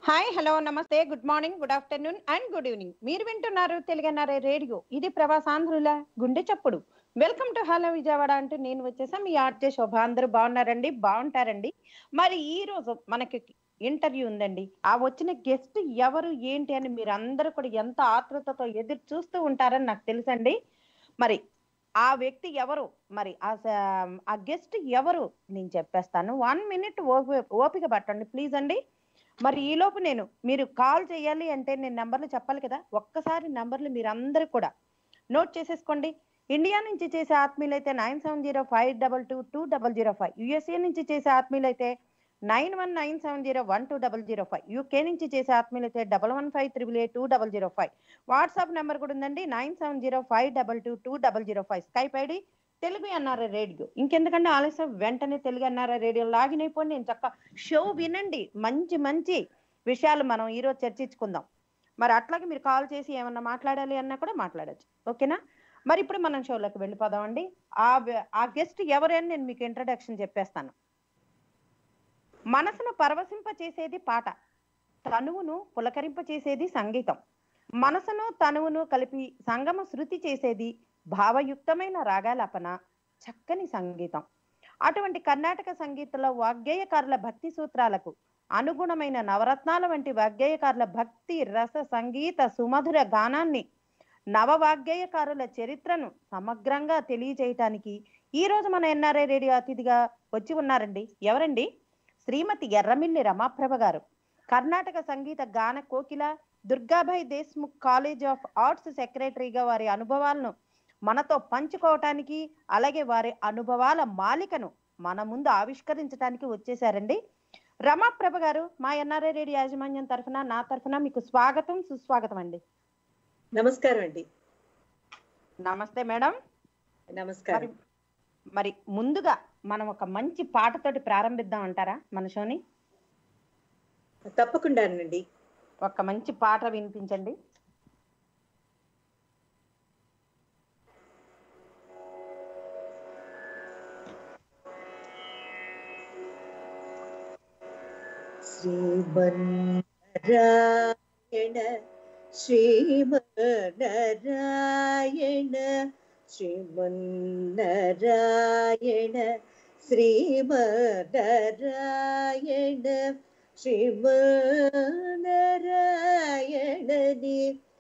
Hi hello నమస్తే good morning good afternoon and good evening మీరు వింటున్నారు తెలుగన్నారే రేడియో ఇది ప్రవాసాంధ్రుల గుండె చప్పుడు వెల్కమ్ టు హలో విజయవాడ అంటూ నేను వచ్చేసా మీ ఆర్జే శోభ అందరూ బాగున్నారండి బాగుంటారండి మరి ఈ రోజు మనకి ఇంటర్వ్యూ ఉందండి ఆ వచ్చిన గెస్ట్ ఎవరు ఏంటి అని మీరు అందరూ కూడా ఎంత ఆతృతతో ఎదురు చూస్తూ ఉంటారని నాకు తెలుసండి మరి ఆ వ్యక్తి ఎవరు మరి ఆ స- ఆ గెస్ట్ ఎవరు నేను చెప్పేస్తాను వన్ మినిట్ ఓపిక పట్టండి ప్లీజ్ అండి మరి ఈ లోపు నేను మీరు కాల్ చేయాలి అంటే నేను నంబర్లు చెప్పాలి కదా ఒక్కసారి నంబర్లు మీరు అందరూ కూడా నోట్ చేసేసుకోండి ఇండియా నుంచి చేసే ఆత్మీయులైతే nine seven zero five double two two double zero five USA నుంచి చేసే ఆత్మీయులైతే nine one nine seven zero one two double zero five UK నుంచి చేసే ఆత్మీయులైతే double one five triple eight two double zero five WhatsApp number కూడా ఉందండి nine seven zero five double two two double zero five Skype ID Telugu NRI radio ఇంకెందుకంటే ఆలస్యం వెంటనే Telugu NRI radio login అయిపోయి నేను చక్క షో వినండి మంచి మంచి విషయాలు మనం ఈరోజు చర్చించుకుందాం మరి అట్లాగే మీరు కాల్ చేసి ఏమన్నా మాట్లాడాలి అన్నా కూడా మాట్లాడచ్చు ఓకేనా మరి ఇప్పుడు మనం షోలోకి వెళ్ళిపోదామండి ఆ వ్య- ఆ గెస్ట్ ఎవరు అని నేను మీకు ఇంట్రడక్షన్ చెప్పేస్తాను మనసును పరవశింప చేసేది పాట తనువును పులకరింప చేసేది సంగీతం మనసును తనువును కలిపి సంగమ శృతి చేసేది భావయుక్తమైన రాగాలపన చక్కని సంగీతం అటువంటి కర్ణాటక సంగీతంలో వాగ్గేయకారుల భక్తి సూత్రాలకు అనుగుణమైన నవరత్నాల వంటి వాగ్గేయకారుల భక్తి రస సంగీత సుమధుర గానాన్ని నవవాగ్గేయకారుల చరిత్రను సమగ్రంగా తెలియజేయటానికి ఈ రోజు మన ఎన్ఆర్ఐ రేడియో అతిథిగా వచ్చి ఉన్నారండి ఎవరండి శ్రీమతి ఎర్రమిల్లి రమాప్రభ గారు కర్ణాటక సంగీత గాన కోకిల Durgabai Deshmukh college of arts సెక్రటరీగా వారి అనుభవాలను మనతో పంచుకోవటానికి అలాగే వారి అనుభవాల మాలికను మన ముందు ఆవిష్కరించడానికి వచ్చేసారండి రమాప్రభ గారు మా ఎన్ఆర్ఐ రేడియో యాజమాన్యం తరఫున నా తరఫున మీకు స్వాగతం సుస్వాగతం అండి నమస్కారం అండి నమస్తే మేడం మరి నమస్కారం మరి ముందుగా మనం ఒక మంచి పాటతోటి ప్రారంభిద్దాం అంటారా మన షోని తప్పకుండానండి ఒక మంచి పాట వినిపించండి శ్రీమన్నారాయణ శ్రీమన్నారాయణ శ్రీమన్నారాయణ శ్రీమన్నారాయణ శ్రీమన్నారాయణని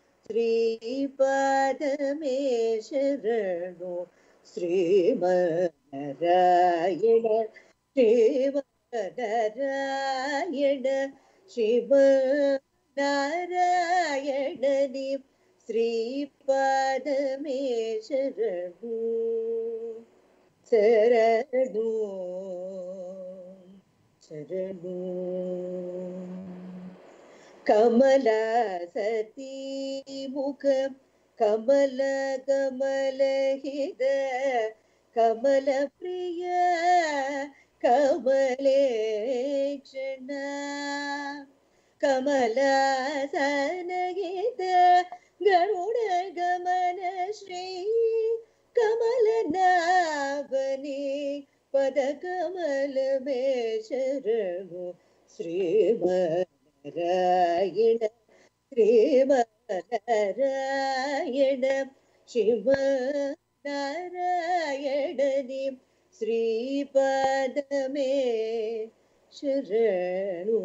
శ్రీపాదమే శరణు శ్రీమన్నారాయణ శ్రీమన్నారాయణ శివనారాయణని శ్రీపాదమే శరణు శరణు శరణు కమల సతీ ముఖ కమల కమల హిద కమల ప్రియ కమలేక్షణ కమలాసనగిత గరుడ గమన శ్రీ కమల నాభని పద కమల మే శరణు శ్రీమనారాయణ శ్రీమనారాయణ శివ నారాయణని శ్రీపాదమే శరణు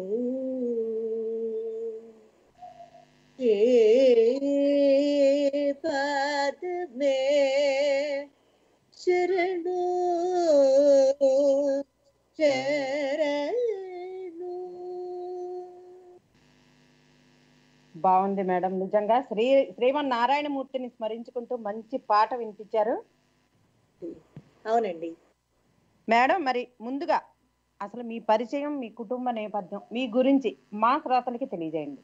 శ్రీపాదమే శరణు శరణు బాగుంది మేడం నిజంగా శ్రీ శ్రీమన్నారాయణమూర్తిని స్మరించుకుంటూ మంచి పాట వినిపించారు అవునండి మేడం మరి ముందుగా అసలు మీ పరిచయం మీ కుటుంబ నేపథ్యం మీ గురించి మా శ్రోతలకి తెలియజేయండి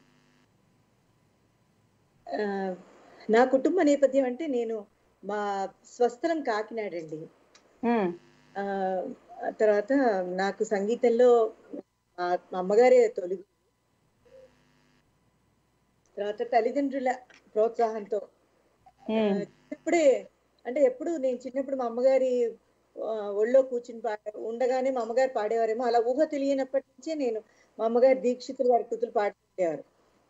ఆ, నా కుటుంబ నేపథ్యం అంటే నేను మా స్వస్థలం కాకినాడ అండి ఉమ్, ఆ ఆ తర్వాత నాకు సంగీతంలో మా మా అమ్మగారే తొలి తర్వాత తల్లిదండ్రుల ప్రోత్సాహంతో ఉమ్, ఇప్పుడే అంటే ఎప్పుడు నేను చిన్నప్పుడు మా అమ్మగారి ఆ, ఒళ్ళో కూర్చుని పాడ ఉండగానే మా అమ్మగారు పాడేవారేమో అలా ఊహ తెలియనప్పటి నుంచే నేను మా అమ్మగారి దీక్షితులు గారి కృతులు పాడుతూ ఉండేవారు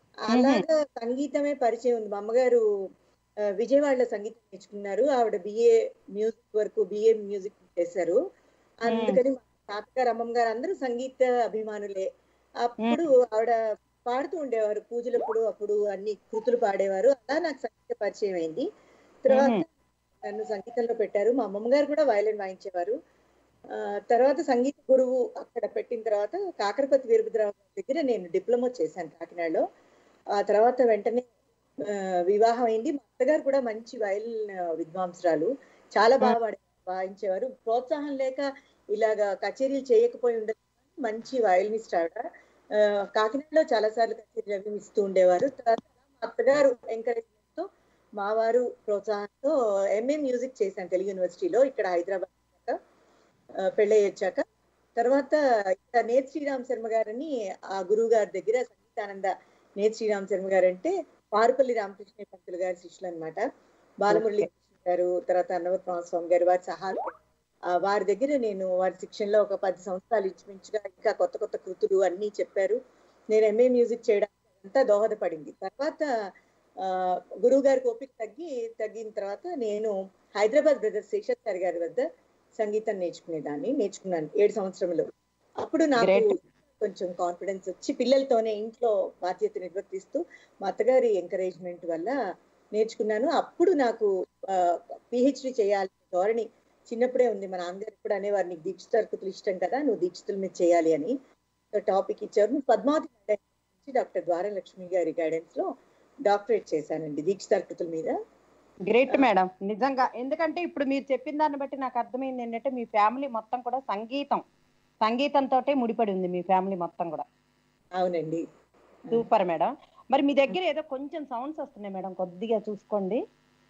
అలాగా సంగీతమే పరిచయం ఉంది మా అమ్మగారు ఆ, విజయవాడలో సంగీతం నేర్చుకున్నారు ఆవిడ బిఏ మ్యూజిక్ వరకు బిఏ మ్యూజిక్ చేశారు అందుకని మా తాతగారు అమ్మమ్మ గారు అందరూ సంగీత అభిమానులే అప్పుడు ఆవిడ పాడుతూ ఉండేవారు పూజలప్పుడు అప్పుడు అన్ని కృతులు పాడేవారు అలా నాకు సంగీత పరిచయం అయింది తర్వాత మ్మ్. నన్ను సంగీతంలో పెట్టారు మా అమ్మమ్మ గారు కూడా వయలిన్ వాయించేవారు ఆ, తర్వాత సంగీత గురువు అక్కడ పెట్టిన తర్వాత కాకరపతి వీరభద్రరావు గారి దగ్గర నేను డిప్లొమా చేశాను కాకినాడలో ఆ తర్వాత వెంటనే ఆ, వివాహం అయింది మా అత్తగారు కూడా మంచి వయలిన్ విద్వాంసురాలు చాలా బాగా వాడే వాయించేవారు ప్రోత్సాహం లేక ఇలాగా కచేరీలు చేయకపోయి ఉండదు మంచి వయలినిస్ట్ ఆవిడ ఆ, కాకినాడలో చాలా సార్లు కచేరీలు అవి ఇస్తూ ఉండేవారు తర్వాత మా అత్తగారు ఎంకరేజ్మెంట్ తో మా వారు ప్రోత్సాహంతో ఎంఏ మ్యూజిక్ చేశాను తెలుగు యూనివర్సిటీలో ఇక్కడ హైదరాబాద్ వచ్చాక, ఆ, పెళ్ళయి వచ్చాక తర్వాత ఇక్కడ నేత్ శ్రీరామ్ శర్మ గారని ఆ గురువు గారి దగ్గర సంగీతానంద నేత్ శ్రీరామ్ శర్మ గారు అంటే పారుపల్లి రామకృష్ణ పంతులు గారి శిష్యులు అనమాట బాలమురళి కృష్ణ గారు తర్వాత అన్నవరత్న స్వామి గారు వారి సహాయం ఆ, వారి దగ్గర నేను వారి శిక్షణలో ఒక పది సంవత్సరాలు ఇంచుమించుగా ఇంకా కొత్త కొత్త కృతులు అన్ని చెప్పారు నేను ఎంఏ మ్యూజిక్ చేయడానికి అంతా దోహదపడింది తర్వాత ఆ, గురువు గారికి ఓపిక తగ్గి తగ్గిన తర్వాత నేను హైదరాబాద్ బ్రదర్స్ శేషాచారి గారి వద్ద సంగీతం నేర్చుకునేదాన్ని నేర్చుకున్నాను ఏడు సంవత్సరంలో అప్పుడు నాకు Great. కొంచెం కాన్ఫిడెన్స్ వచ్చి పిల్లలతోనే ఇంట్లో బాధ్యత నిర్వర్తిస్తూ మా అత్తగారి ఎంకరేజ్మెంట్ వల్ల నేర్చుకున్నాను అప్పుడు నాకు పిహెచ్డి చేయాలి ధోరణి చిన్నప్పుడే ఉంది మా నాన్నగారు కూడా అనేవారు నీకు దీక్ష తరగతులు ఇష్టం కదా నువ్వు దీక్షతుల మీద చేయాలి అని టాపిక్ ఇచ్చారు పద్మావతి guidance నుంచి డాక్టర్ ద్వారలక్ష్మి గారి గైడెన్స్ లో డాక్టరేట్ చేశానండి దీక్ష తరగతుల మీద గ్రేట్ మేడం నిజంగా ఎందుకంటే ఇప్పుడు మీరు చెప్పిన దాన్ని బట్టి నాకు అర్థమైంది ఏంటంటే మీ ఫ్యామిలీ మొత్తం కూడా సంగీతం సంగీతంతో ముడిపడి ఉంది మీ ఫ్యామిలీ మొత్తం కూడా అవునండి సూపర్ మేడం మరి మీ దగ్గర ఏదో కొంచెం సౌండ్స్ వస్తున్నాయి మేడం కొద్దిగా చూసుకోండి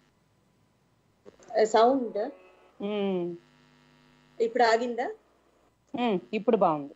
సౌండ్ ఉమ్, ఇప్పుడు ఆగిందా ఉమ్, ఇప్పుడు బాగుంది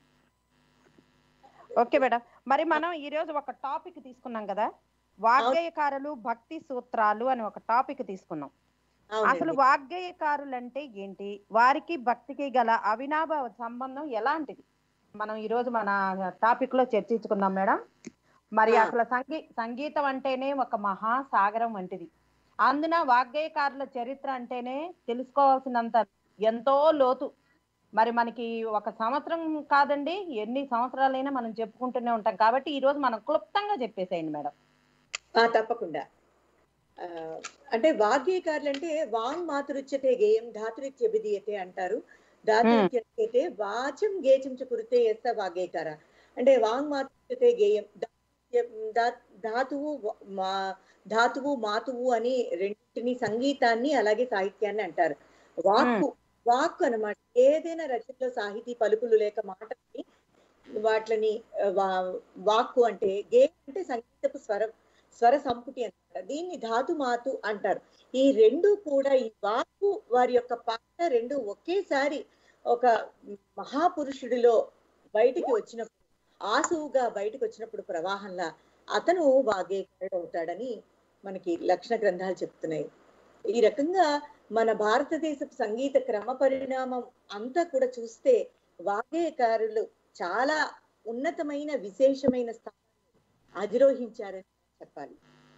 ఓకే మేడం మరి మనం ఈ రోజు ఒక టాపిక్ తీసుకున్నాం కదా వాగ్గేయకారులు భక్తి సూత్రాలు అని ఒక టాపిక్ తీసుకున్నాం అసలు అవునండి వాగ్గేయకారులు అంటే ఏంటి వారికి భక్తికి గల అవినాభావ సంబంధం ఎలాంటిది మనం ఈ రోజు మన టాపిక్ లో చర్చించుకుందాం మేడం మరి ఆ. అసలు సంగీ సంగీతం అంటేనే ఒక మహాసాగరం వంటిది అందున వాగ్గేయకారుల చరిత్ర అంటేనే తెలుసుకోవాల్సినంత ఎంతో లోతు మరి మనకి ఒక సంవత్సరం కాదండి ఎన్ని సంవత్సరాలైనా మనం చెప్పుకుంటూనే ఉంటాం కాబట్టి ఈ రోజు మనం క్లుప్తంగా చెప్పేసేయండి మేడం ఆ, తప్పకుండా ఆ, అంటే వాగ్గేయకారులు అంటే వాంగ్ మాతృచ్యతే గేయం ధాతురిత్య విధీయతే అంటారు ధాతురిత్యతే వాచం గేచం చ కురితే ఎస్త వాగ్గేయకార అంటే వాంగ్ మాతృచ్యతే గేయం ధాతురిత్య- ధా- ధాతువు వ- మా ధాతువు మాతువు అని రెండింటిని సంగీతాన్ని అలాగే సాహిత్యాన్ని అంటారు వాక్కు వాక్కు అన్నమాట ఏదైనా రచనలో సాహితీ పలుకులు లేక మాటని వాటిని ఆ, వా- వాక్కు అంటే గే అంటే సంగీతపు స్వరం స్వర సంపుటి అంటారు దీన్ని ధాతు మాతు అంటారు ఈ రెండు కూడా ఈ వాక్కు వారి యొక్క పాట రెండు ఒకేసారి ఒక మహాపురుషుడిలో బయటికి వచ్చినప్పుడు ఆసువుగా బయటికి వచ్చినప్పుడు ప్రవాహంలా అతను వాగ్గేయకారుడు అవుతాడని మనకి లక్షణ గ్రంథాలు చెప్తున్నాయి ఈ రకంగా మన భారతదేశపు సంగీత క్రమ పరిణామం అంతా కూడా చూస్తే వాగ్గేయకారులు చాలా ఉన్నతమైన విశేషమైన స్థానాన్ని అధిరోహించారని చెప్పాలి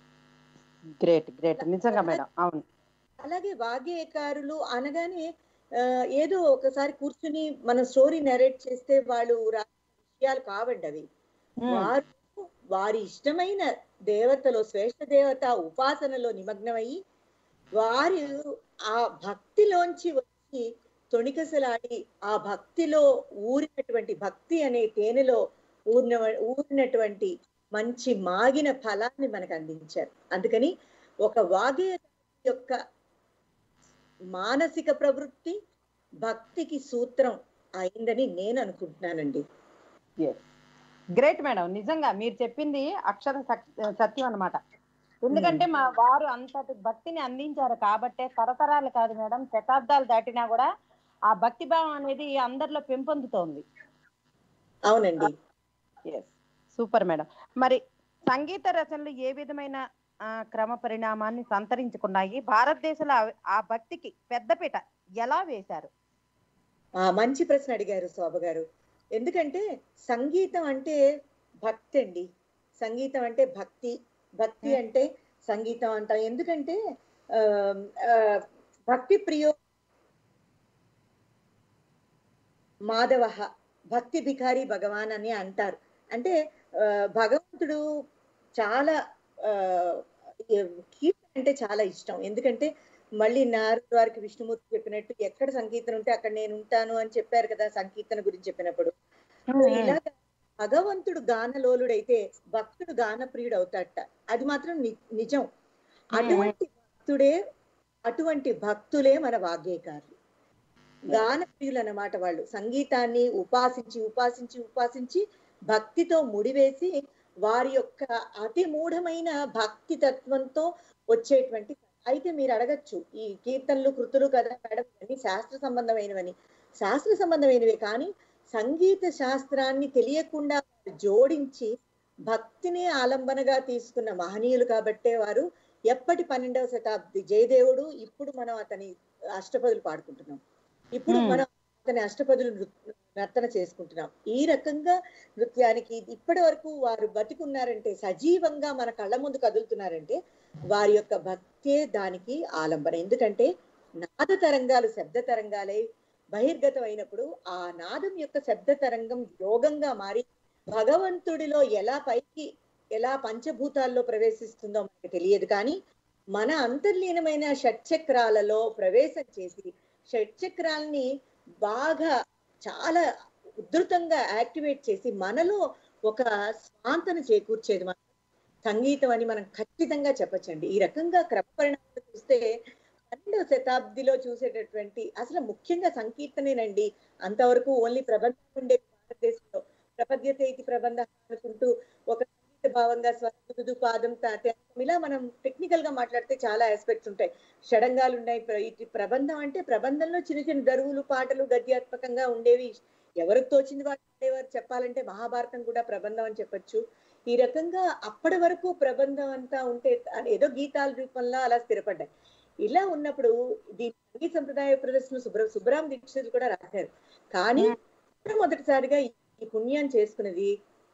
గ్రేట్ గ్రేట్ నిజంగా మేడం అవును అలాగే వాగ్గేయకారులు అనగానే ఆ, ఏదో ఒకసారి కూర్చుని మనం స్టోరీ నెరేట్ చేస్తే వాళ్ళు రాసిన విషయాలు కావండి అవి ఉమ్, వారు వారి ఇష్టమైన దేవతలో శ్రేష్ఠ దేవత ఉపాసనలో నిమగ్నమయ్యి వారు ఆ భక్తిలోంచి వచ్చి తొణికసలాడి ఆ భక్తిలో ఊరినటువంటి భక్తి అనే తేనెలో ఊరిన ఊరినటువంటి మంచి మాగిన ఫలాన్ని మనకు అందించారు అందుకని ఒక వాగే యొక్క మానసిక ప్రవృత్తి భక్తికి సూత్రం అయిందని నేను అనుకుంటున్నానండి గ్రేట్ మేడం నిజంగా మీరు చెప్పింది అక్షర సక్- సత్యం అన్నమాట ఎందుకంటే మా వారు అంతటి భక్తిని అందించారు కాబట్టే తరతరాలు కాదు మేడం శతాబ్దాలు దాటినా కూడా ఆ భక్తి భావం అనేది అందరిలో పెంపొందుతోంది అవునండి సూపర్ మేడం మరి సంగీత రచనలు ఏ విధమైన ఆ, క్రమ పరిణామాన్ని సంతరించుకున్నాయి భారతదేశంలో ఆ- ఆ భక్తికి పెద్దపీట ఎలా వేశారు ఆ మంచి ప్రశ్న అడిగారు శోభ గారు ఎందుకంటే సంగీతం అంటే భక్తి అండి సంగీతం అంటే భక్తి భక్తి Hmm. అంటే సంగీతం అంటాం ఎందుకంటే ఆ, ఆ, భక్తి ప్రియో మాధవ భక్తి భికారి భగవాన్ అని అంటారు అంటే ఆ, భగవంతుడు చాలా ఆ, కీర్తన అంటే చాలా ఇష్టం ఎందుకంటే మళ్ళీ నారదు వారికి విష్ణుమూర్తి చెప్పినట్టు ఎక్కడ సంకీర్తన ఉంటే అక్కడ నేను ఉంటాను అని చెప్పారు కదా సంకీర్తన గురించి చెప్పినప్పుడు సో ఇలాగ భగవంతుడు గానలోలుడైతే భక్తుడు గానప్రియుడు అవుతాడట అది మాత్రం ని- నిజం అటువంటి భక్తుడే అటువంటి భక్తులే మన వాగ్గేయకారులు గానప్రియులు అన్నమాట వాళ్ళు సంగీతాన్ని ఉపాసించి ఉపాసించి ఉపాసించి భక్తితో ముడివేసి వారి యొక్క అతి మూఢమైన భక్తి తత్వంతో వచ్చేటువంటి అయితే మీరు అడగచ్చు ఈ కీర్తనలు కృతులు కదా మేడం అన్ని శాస్త్ర సంబంధమైనవని శాస్త్ర సంబంధమైనవే కానీ సంగీత శాస్త్రాన్ని తెలియకుండా వారు జోడించి భక్తిని ఆలంబనగా తీసుకున్న మహనీయులు కాబట్టే వారు ఎప్పటి పన్నెండవ శతాబ్ది జయదేవుడు ఇప్పుడు మనం అతని అష్టపదులు పాడుకుంటున్నాం ఇప్పుడు Hmm. మనం అతని అష్టపదులు నృ- నర్తన చేసుకుంటున్నాం ఈ రకంగా నృత్యానికి ఇప్పటి వరకు వారు బతికున్నారంటే సజీవంగా మన కళ్ళ ముందు కదులుతున్నారంటే వారి యొక్క భక్తే దానికి ఆలంబన ఎందుకంటే నాద తరంగాలు శబ్ద తరంగాలై బహిర్గతం అయినప్పుడు ఆ నాదం యొక్క శబ్ద తరంగం యోగంగా మారి భగవంతుడిలో ఎలా పైకి ఎలా పంచభూతాల్లో ప్రవేశిస్తుందో మనకి తెలియదు కానీ మన అంతర్లీనమైన షట్చక్రాలలో ప్రవేశం చేసి షట్చక్రాల్ని బాగా చాలా ఉధృతంగా యాక్టివేట్ చేసి మనలో ఒక స్వాంతన చేకూర్చేది మనం సంగీతం అని మనం ఖచ్చితంగా చెప్పచ్చండి ఈ రకంగా క్రమపరిణామాలు చూస్తే పన్నెండవ శతాబ్దిలో చూసేటటువంటి అసలు ముఖ్యంగా సంకీర్తనేనండి అంతవరకు ఓన్లీ ప్రబంధం ఉండే భారతదేశంలో ప్రపద్యత ఇది ప్రబంధ అనుకుంటూ ఒక సంగీత భావంగా స్వరుదు పాదం తాత్యాత్మం ఇలా మనం టెక్నికల్ గా మాట్లాడితే చాలా ఆస్పెక్ట్స్ ఉంటాయి షడంగాలు ఉన్నాయి ప్ర- ఇటు ప్రబంధం అంటే ప్రబంధంలో చిన్న చిన్న దరువులు పాటలు గద్యాత్మకంగా ఉండేవి ఎవరికి తోచింది వాళ్ళు ఉండేవారు చెప్పాలంటే మహాభారతం కూడా ప్రబంధం అని చెప్పొచ్చు ఈ రకంగా అప్పటి వరకు ప్రబంధం అంతా ఉంటే అది ఏదో గీతాల రూపంలో అలా స్థిరపడ్డాయి ఇలా ఉన్నప్పుడు దీని సంగీత సంప్రదాయ ప్రదర్శన సుబ్ర సుబ్రహ్మ దీక్షితులు కూడా రాశారు కానీ మొదటిసారిగా ఈ పుణ్యం చేసుకున్నది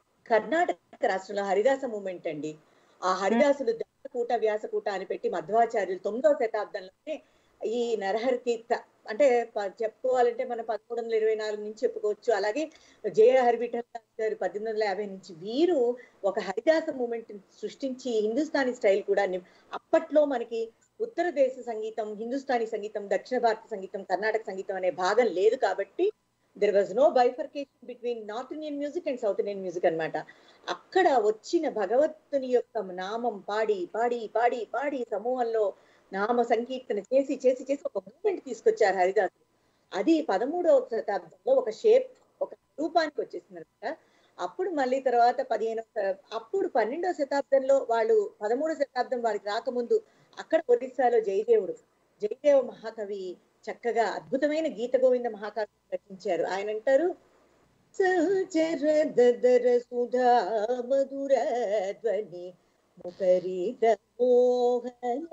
కర్ణాటక రాష్ట్రంలో హరిదాస మూమెంట్ అండి ఆ హరిదాసులు దత్తకూట వ్యాసకూట అని పెట్టి మధ్వాచార్యులు తొమ్మిదవ శతాబ్దంలోనే ఈ నరహరి తీర్థ అంటే ప- చెప్పుకోవాలంటే మనం పదమూడు వందల ఇరవై నాలుగు నుంచి చెప్పుకోవచ్చు అలాగే జయ హరివిఠల్ గారు పద్దెనిమిది వందల యాభై నుంచి వీరు ఒక హరిదాస మూమెంట్ సృష్టించి హిందుస్థానీ స్టైల్ కూడా ని- అప్పట్లో మనకి ఉత్తర దేశ సంగీతం హిందుస్థానీ సంగీతం దక్షిణ భారత సంగీతం కర్ణాటక సంగీతం అనే భాగం లేదు కాబట్టి there was no bifurcation between north Indian music and south Indian music అన్నమాట అక్కడ వచ్చిన భగవత్తుని యొక్క నామం పాడి పాడి పాడి పాడి సమూహంలో నామ సంకీర్తన చేసి చేసి చేసి ఒక మూమెంట్ తీసుకొచ్చారు హరిదాసు అది పదమూడవ శతాబ్దంలో ఒక షేప్ ఒక రూపానికి వచ్చేసింది అనమాట అప్పుడు మళ్ళీ తర్వాత పదిహేనవ శ- అప్పుడు పన్నెండవ శతాబ్దంలో వాళ్ళు పదమూడవ శతాబ్దం వారికి రాకముందు అక్కడ ఒరిస్సాలో జయదేవుడు జయదేవ మహాకవి చక్కగా అద్భుతమైన గీత గోవింద మహాకవి రచించారు ఆయన అంటారు సచర దదర సుధా మధుర ధ్వని ముఖరిత మోహన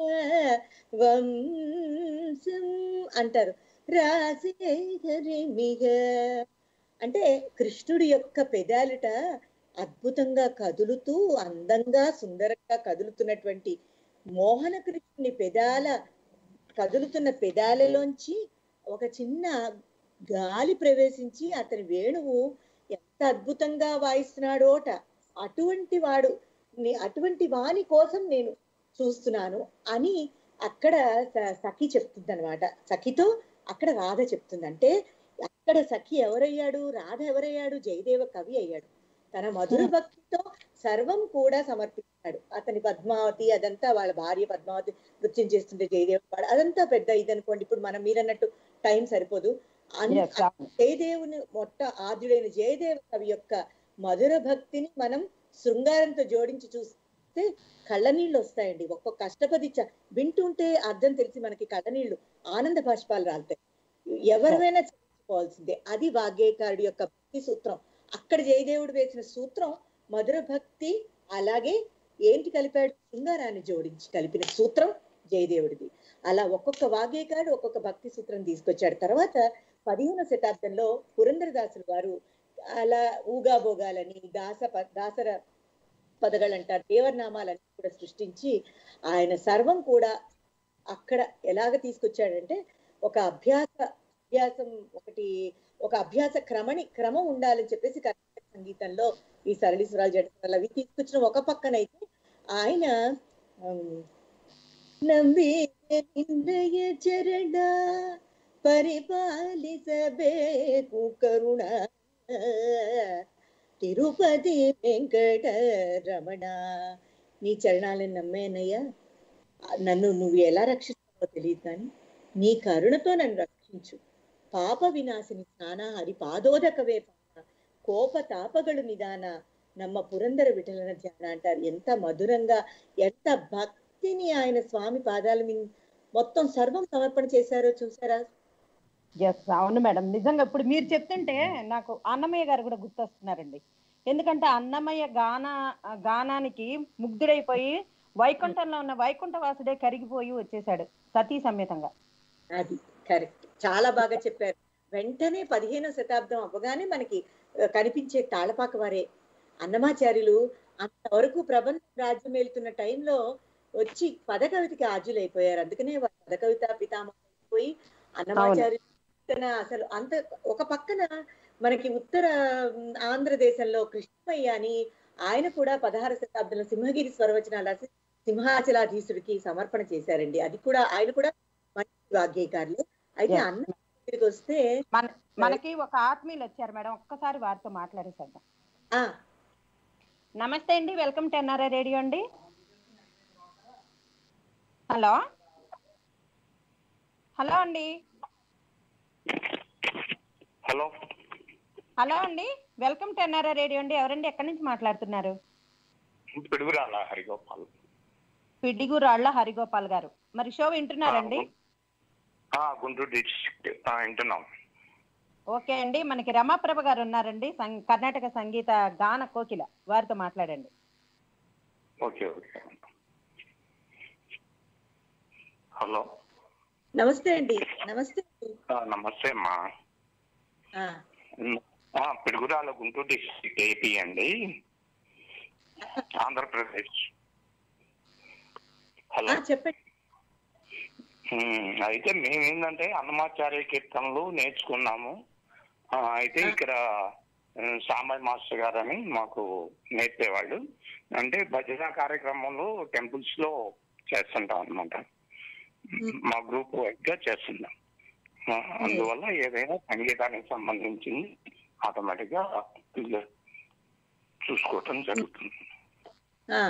వంశం అంటారు రాసే హరిమిగ అంటే కృష్ణుడి యొక్క పెదాలట అద్భుతంగా కదులుతూ అందంగా సుందరంగా కదులుతున్నటువంటి మోహన కృష్ణుని పెదాల కదులుతున్న పెదాలలోంచి ఒక చిన్న గాలి ప్రవేశించి అతని వేణువు ఎంత అద్భుతంగా వాయిస్తున్నాడోట అటువంటి వాడు ని- అటువంటి వాని కోసం నేను చూస్తున్నాను అని అక్కడ స- సఖి చెప్తుంది అనమాట సఖితో అక్కడ రాధ చెప్తుంది అంటే అక్కడ సఖి ఎవరయ్యాడు రాధ ఎవరయ్యాడు జయదేవ కవి అయ్యాడు తన మధుర భక్తితో సర్వం కూడా సమర్పించాడు అతని పద్మావతి అదంతా వాళ్ళ భార్య పద్మావతి నృత్యం చేస్తుంటే జయదేవ పాడు అదంతా పెద్ద ఇది అనుకోండి ఇప్పుడు మనం మీరన్నట్టు టైం సరిపోదు అన్- Yes, అవును. జయదేవుని మొట్ట ఆద్యుడైన జయదేవ కవి యొక్క మధుర భక్తిని మనం శృంగారంతో జోడించి చూస్తే కళ్ళనీళ్ళు వస్తాయండి ఒక్కొక్క అష్టపది చ- వింటుంటే అర్థం తెలిసి మనకి కళ్ళనీళ్ళు ఆనంద బాష్పాలు రాలుతాయి ఎవరివైనా చేసుకోవాల్సిందే అది వాగ్గేయకారుడి యొక్క భక్తి సూత్రం అక్కడ జయదేవుడు వేసిన సూత్రం మధుర భక్తి అలాగే ఏంటి కలిపాడు శృంగారాన్ని జోడించి కలిపిన సూత్రం జయదేవుడిది అలా ఒక్కొక్క వాగ్గేయకారుడు ఒక్కొక్క భక్తి సూత్రం తీసుకొచ్చాడు తర్వాత పదిహేను శతాబ్దంలో పురంధరదాసులు వారు అలా ఊగాబోగాలని దాస ప- దాసర పదಗಳು అంటారు దేవనామాలన్నీ కూడా సృష్టించి ఆయన సర్వం కూడా అక్కడ ఎలాగ తీసుకొచ్చాడంటే ఒక అభ్యాస అభ్యాసం ఒకటి ఒక అభ్యాస క్రమణి క్రమం ఉండాలని చెప్పేసి కర్ణాటక సంగీతంలో ఈ సరళి స్వరాలు జడస్వరాలు అవి తీసుకొచ్చిన ఒక పక్కనైతే ఆయన ఉమ్, ನಂಬಿ ನಿನ್ನಯ ಚರಣ ಪರಿಪಾಲಿಸಬೇಕು ಕರುಣ తిరుపతి వెంకట రమణ నీ చరణాలను నమ్మేనయ్యా నన్ను నువ్వు ఎలా రక్షిస్తావో తెలియదు కానీ నీ కరుణతో నన్ను రక్షించు పాప వినాశిని స్నాన హరి పాదోదకవే పాన కోప తాపగలు నిదాన నమ్మ పురందర విఠలన ధ్యాన అంటారు ఎంత మధురంగా ఎంత భక్తిని ఆయన స్వామి పాదాల మీద మొత్తం సర్వం సమర్పణ చేశారో చూసారా ఎస్ అవును మేడం నిజంగా ఇప్పుడు మీరు చెప్తుంటే నాకు అన్నమయ్య గారు కూడా గుర్తొస్తున్నారండి ఎందుకంటే అన్నమయ్య గాన గానానికి ముగ్ధుడైపోయి వైకుంఠంలో ఉన్న వైకుంఠ వాసుడే కరిగిపోయి వచ్చేసాడు సతీ సమేతంగా అది కరెక్ట్ చాలా బాగా చెప్పారు వెంటనే పదిహేనో శతాబ్దం అవ్వగానే మనకి ఆ, కనిపించే తాళపాక వారే అన్నమాచార్యులు అంతవరకు ప్రబంధ రాజ్యం వెళ్తున్న టైంలో వచ్చి పదకవితకి ఆజులైపోయారు అందుకనే వారు పదకవిత పితామహ అయిపోయి అన్నమాచార్యులు తన అసలు అంత ఒక పక్కన మనకి ఉత్తర ఉమ్, ఆంధ్రదేశంలో కృష్ణమయ్య అని ఆయన కూడా పదహారు శతాబ్దంలో సింహగిరి స్వరవచనాలు రాసి సింహాచలాధీశుడికి సమర్పణ చేశారండి అది కూడా ఆయన కూడా మంచి వాగ్గేయకారులే అయితే Yeah. అన్న దగ్గరికి వస్తే మన మనకి ఒక ఆత్మీయులు వచ్చారు మేడం ఒక్కసారి వారితో మాట్లాడేసేద్దాం ఆ నమస్తే అండి వెల్కమ్ టు ఎన్ఆర్ఐ రేడియో అండి హలో హలో అండి హలో హలో అండి వెల్కమ్ టు ఎన్ఆర్ఐ రేడియో అండి ఎవరండి ఎక్కడి నుంచి మాట్లాడుతున్నారు పిడుగురాల హరిగోపాల్ పిడ్డిగూరాళ్ళ హరిగోపాల్ గారు మరి షో వింటున్నారండి ఆ, గుంటూరు డిస్ట్రిక్ట్ ఆ, వింటున్నాం ఓకే అండి మనకి రమాప్రభ గారు ఉన్నారండి సం- కర్ణాటక సంగీత గాన కోకిల వారితో మాట్లాడండి ఓకే ఓకే హలో నమస్తే అండి నమస్తే అండి. ఆ, నమస్తే అమ్మా ఆ, ఆ, పిడుగురాల గుంటూరు డిస్ట్రిక్ట్ ఏపీ అండి ఆంధ్రప్రదేశ్ ఆ, హలో చెప్పండి ఉమ్, అయితే మేమేంటంటే అన్నమాచార్య కీర్తనలు నేర్చుకున్నాము ఆ, అయితే ఇక్కడ ఉమ్, సాంబయ్య మాస్టర్ గారు అని మాకు నేర్పేవాళ్ళు అంటే భజన కార్యక్రమంలో టెంపుల్స్ లో చేస్తుంటాం అనమాట మా గ్రూప్ వైజ్ గా చేస్తున్నాం ఆ, అందువల్ల ఏదైనా సంగీతానికి సంబంధించింది ఆటోమేటిక్ గా వీళ్ళు చూసుకోవటం జరుగుతుంది ఆ,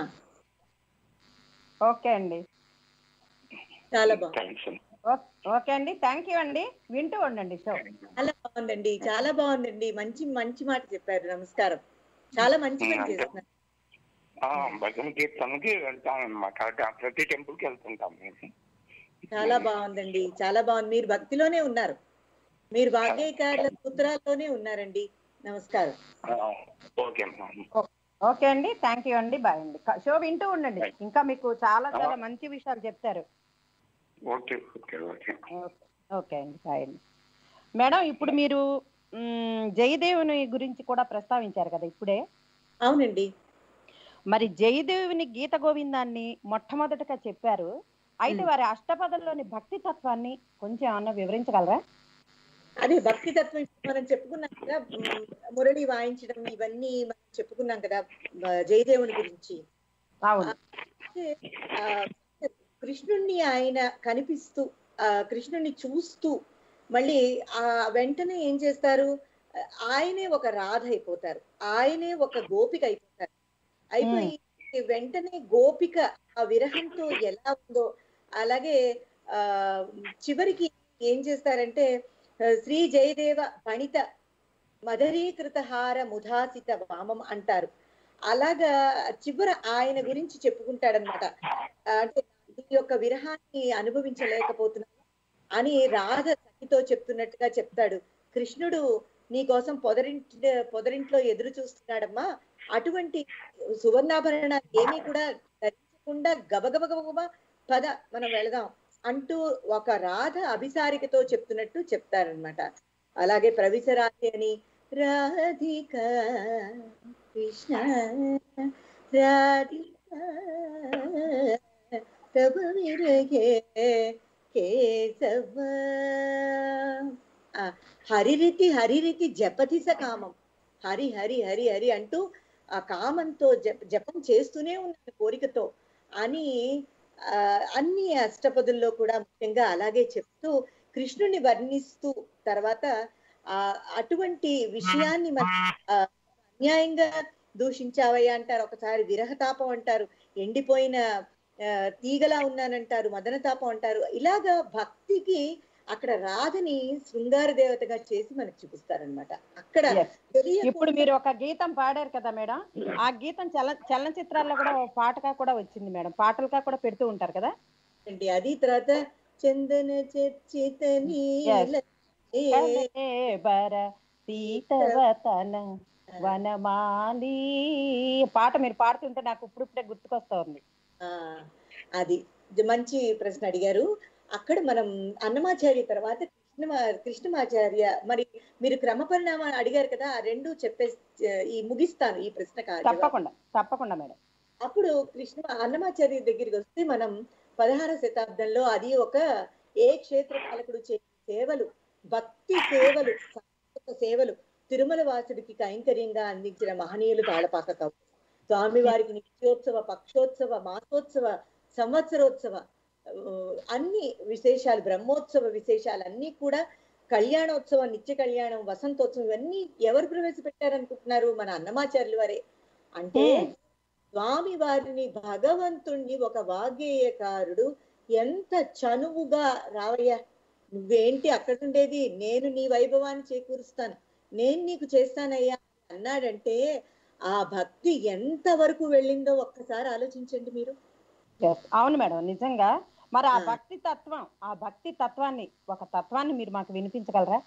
ఓకే అండి చాలా బాగుంది థ్యాంక్స్ ఓ- ఓకే అండి థ్యాంక్ యూ అండి వింటూ ఉండండి షో చాలా బాగుందండి చాలా బాగుందండి మంచి మంచి మాట చెప్పారు నమస్కారం చాలా మంచి పని చేస్తున్నారు ఆ, భజన కీర్తనకి వెళ్తాం అనమాట ప్రతి టెంపుల్ కి వెళ్తుంటాం మేము చాలా బాగుందండి చాలా బాగుంది మీరు భక్తిలోనే ఉన్నారు మీరు భాగ్యకారుల సూత్రాల్లోనే ఉన్నారండి నమస్కారం ఆ, ఓకే అమ్మా ఓకే అండి థ్యాంక్ యూ అండి బాయ్ అండి క- షో వింటూ ఉండండి ఇంకా మీకు చాలా చాలా మంచి విషయాలు చెప్తారు okay okay okay okay okay అండి బాయ్ అండి మేడం ఇప్పుడు మీరు మ్, జయదేవుని గురించి కూడా ప్రస్తావించారు కదా ఇప్పుడే అవునండి మరి జయదేవుని గీత గోవిందాన్ని మొట్టమొదటగా చెప్పారు అయితే మ్. వారి అష్టపదంలోని భక్తి తత్వాన్ని కొంచెం ఏమన్నా వివరించగలరా అదే భక్తి తత్వం ఇప్పుడు మనం చెప్పుకున్నాం కదా ఉమ్, మురళి వాయించడం ఇవన్నీ మనం చెప్పుకున్నాం కదా ఆ, జయదేవుని గురించి అవును అయితే, ఆ, కృష్ణుణ్ణి ఆయన కనిపిస్తూ ఆ కృష్ణుణ్ణి చూస్తూ మళ్ళీ ఆ వెంటనే ఏం చేస్తారు ఆ, ఆయనే ఒక రాధ అయిపోతారు ఆయనే ఒక గోపిక అయిపోతారు అయిపోయి వెంటనే గోపిక ఆ విరహంతో ఎలా ఉందో అలాగే ఆ చివరికి ఏం చేస్తారంటే ఆ, శ్రీ జయదేవ పణిత మదరీకృత హార ముధాసిత వామం అంటారు అలాగా చివర ఆయన గురించి చెప్పుకుంటాడనమాట అంటే ఈ యొక్క విరహాన్ని అనుభవించలేకపోతున్నాను అని రాధ సఖితో చెప్తున్నట్టుగా చెప్తాడు కృష్ణుడు నీ కోసం పొదరింటి పొదరింట్లో ఎదురు చూస్తున్నాడమ్మా అటువంటి సువర్ణాభరణాలు ఏమీ కూడా ధరించకుండా గబగబ గబగబ పద మనం వెళదాం అంటూ ఒక రాధ అభిసారికతో చెప్తున్నట్టు చెప్తారనమాట అలాగే ప్రవిశరాధి అని రాధిక కృష్ణ రాధికా తబ విరగే కేశవ ఆ, హరిరితి హరిరితి జపతిస కామం హరి హరి హరి హరి అంటూ ఆ కామంతో జప జపం చేస్తూనే ఉన్నాను కోరికతో అని ఆ, అన్ని అష్టపదుల్లో కూడా ముఖ్యంగా అలాగే చెప్తూ కృష్ణుని వర్ణిస్తూ తర్వాత ఆ అటువంటి విషయాన్ని మన ఆ, అన్యాయంగా దూషించావయ్యా అంటారు ఒకసారి విరహతాపం అంటారు ఎండిపోయిన ఆ, తీగలా ఉన్నానంటారు మదనతాపం అంటారు ఇలాగా భక్తికి అక్కడ రాధని శృంగార దేవతగా చేసి మనకు చూపిస్తారనమాట అక్కడ Yes. తెలియకుండా- ఇప్పుడు మీరు ఒక గీతం పాడారు కదా మేడం ఆ గీతం చల చలనచిత్రాల్లో కూడా ఓ పాటగా కూడా వచ్చింది మేడం పాటలుగా కూడా పెడుతూ ఉంటారు కదా అండి అది తర్వాత చందన చర్చిత నీల కలే బర సీతవతన వనమాలి పాట మీరు పాడుతుంటే నాకు ఇప్పుడిప్పుడే గుర్తుకొస్తా ఉంది ఆ, అది ఇది మంచి ప్రశ్న అడిగారు అక్కడ మనం అన్నమాచార్య తర్వాత కృష్ణ కృష్ణమాచార్య మరి మీరు క్రమ పరిణామాలు అడిగారు కదా ఆ రెండు చెప్పే ఈ ముగిస్తాను ఈ ప్రశ్న కాదు తప్పకుండా తప్పకుండా మేడం అప్పుడు కృష్ణ అన్నమాచార్య దగ్గరికి వస్తే మనం పదహార శతాబ్దంలో అది ఒక ఏ క్షేత్ర పాలకుడు చేసే సేవలు భక్తి సేవలు సాంస్కృతిక సేవలు తిరుమల వాసుడికి కైంకర్యంగా అందించిన మహనీయులు తాళపాక కవు స్వామి వారికి నిత్యోత్సవ పక్షోత్సవ మాసోత్సవ సంవత్సరోత్సవ ఆ, అన్ని విశేషాలు బ్రహ్మోత్సవ విశేషాలు అన్ని కూడా కళ్యాణోత్సవం నిత్య కళ్యాణం వసంతోత్సవం ఇవన్నీ ఎవరు ప్రవేశపెట్టారనుకుంటున్నారు మన అన్నమాచార్యులు వారే అంటే Hmm. స్వామి వారిని భగవంతుణ్ణి ఒక వాగ్గేయకారుడు ఎంత చనువుగా రావయ్యా నువ్వేంటి అక్కడ ఉండేది నేను నీ వైభవాన్ని చేకూరుస్తాను నేను నీకు చేస్తానయ్యా అని అన్నాడంటే ఆ భక్తి ఎంత వరకు వెళ్ళిందో ఒక్కసారి ఆలోచించండి మీరు Yes. అవును మేడం నిజంగా మరి ఆ ఆ. భక్తి తత్వం ఆ భక్తి తత్వాన్ని ఒక తత్వాన్ని మీరు మాకు వినిపించగలరా